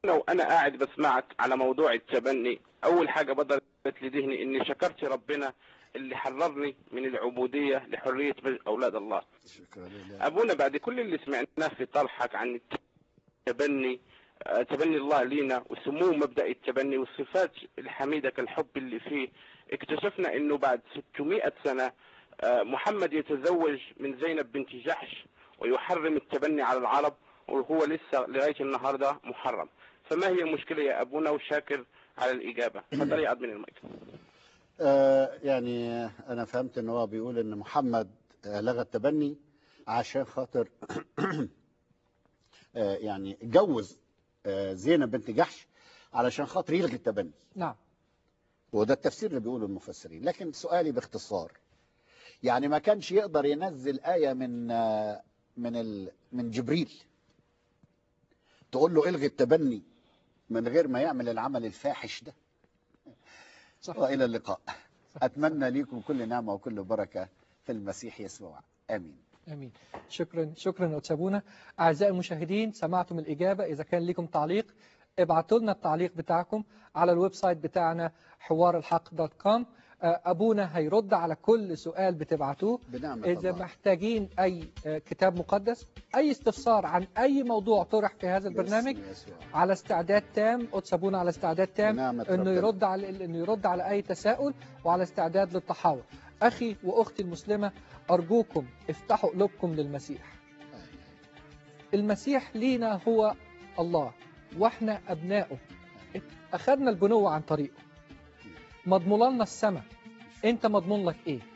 وانا قاعد بسمعك على موضوع التبني اول حاجه بدرت لذهني اني شكرت ربنا اللي حررني من العبوديه لحريه اولاد الله شكرا لله ابونا بعد كل اللي سمعناه في طرحك عن التبني آه، تبني الله لينا وسمو مبدا التبني والصفات الحميده كالحب اللي فيه اكتشفنا انه بعد 600 سنه آه، محمد يتزوج من زينب بنت جحش ويحرم التبني على العرب وهو لسه لغايه النهارده محرم فما هي المشكله يا ابونا وشاكر على الاجابه تفضل يا ادمن المايك آه يعني انا فهمت ان هو بيقول ان محمد آه، لغى التبني عشان خاطر آه يعني اتجوز آه زينب بنت جحش علشان خاطر يلغي التبني نعم وده التفسير اللي بيقوله المفسرين لكن سؤالي باختصار يعني ما كانش يقدر ينزل آية من آه، من ال من جبريل تقول له الغي التبني من غير ما يعمل العمل الفاحش ده صح والى اللقاء اتمنى ليكم كل نعمه وكل بركه في المسيح يسوع امين امين شكرا شكرا أتسابونا اعزائي المشاهدين سمعتم الاجابه اذا كان لكم تعليق ابعتوا لنا التعليق بتاعكم على الويب سايت بتاعنا حوار الحق دوت كوم ابونا هيرد على كل سؤال بتبعتوه بنعمه اذا الله محتاجين اي آه، كتاب مقدس اي استفسار عن اي موضوع طرح في هذا البرنامج باسم يسوع. على استعداد تام أتسابونا على استعداد تام بنعمه انه ربنا. يرد على انه يرد على اي تساؤل وعلى استعداد للتحاور اخي واختي المسلمه ارجوكم افتحوا قلوبكم للمسيح المسيح لينا هو الله واحنا ابنائه اخذنا البنوه عن طريقه مضمون لنا السماء انت مضمون لك ايه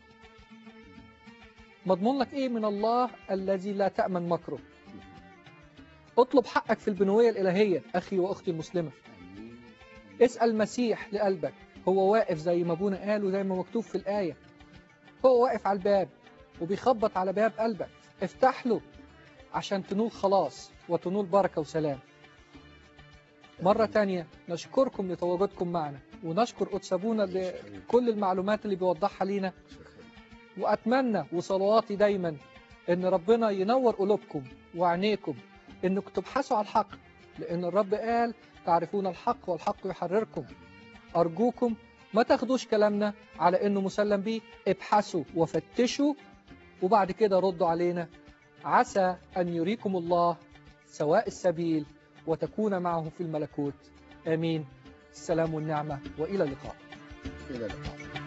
مضمون لك ايه من الله الذي لا تامن مكره اطلب حقك في البنويه الالهيه اخي واختي المسلمه آمين. اسأل المسيح لقلبك هو واقف زي ما ابونا قال وزي ما مكتوب في الآية هو واقف على الباب وبيخبط على باب قلبك افتح له عشان تنول خلاص وتنول بركة وسلام مرة تانية نشكركم لتواجدكم معنا ونشكر قدس أبونا لكل المعلومات اللي بيوضحها لينا وأتمنى وصلواتي دايما إن ربنا ينور قلوبكم وعينيكم إنكم تبحثوا على الحق لأن الرب قال تعرفون الحق والحق يحرركم أرجوكم ما تاخدوش كلامنا على إنه مسلم بيه ابحثوا وفتشوا وبعد كده ردوا علينا عسى أن يريكم الله سواء السبيل وتكون معه في الملكوت آمين السلام والنعمة وإلى اللقاء الى اللقاء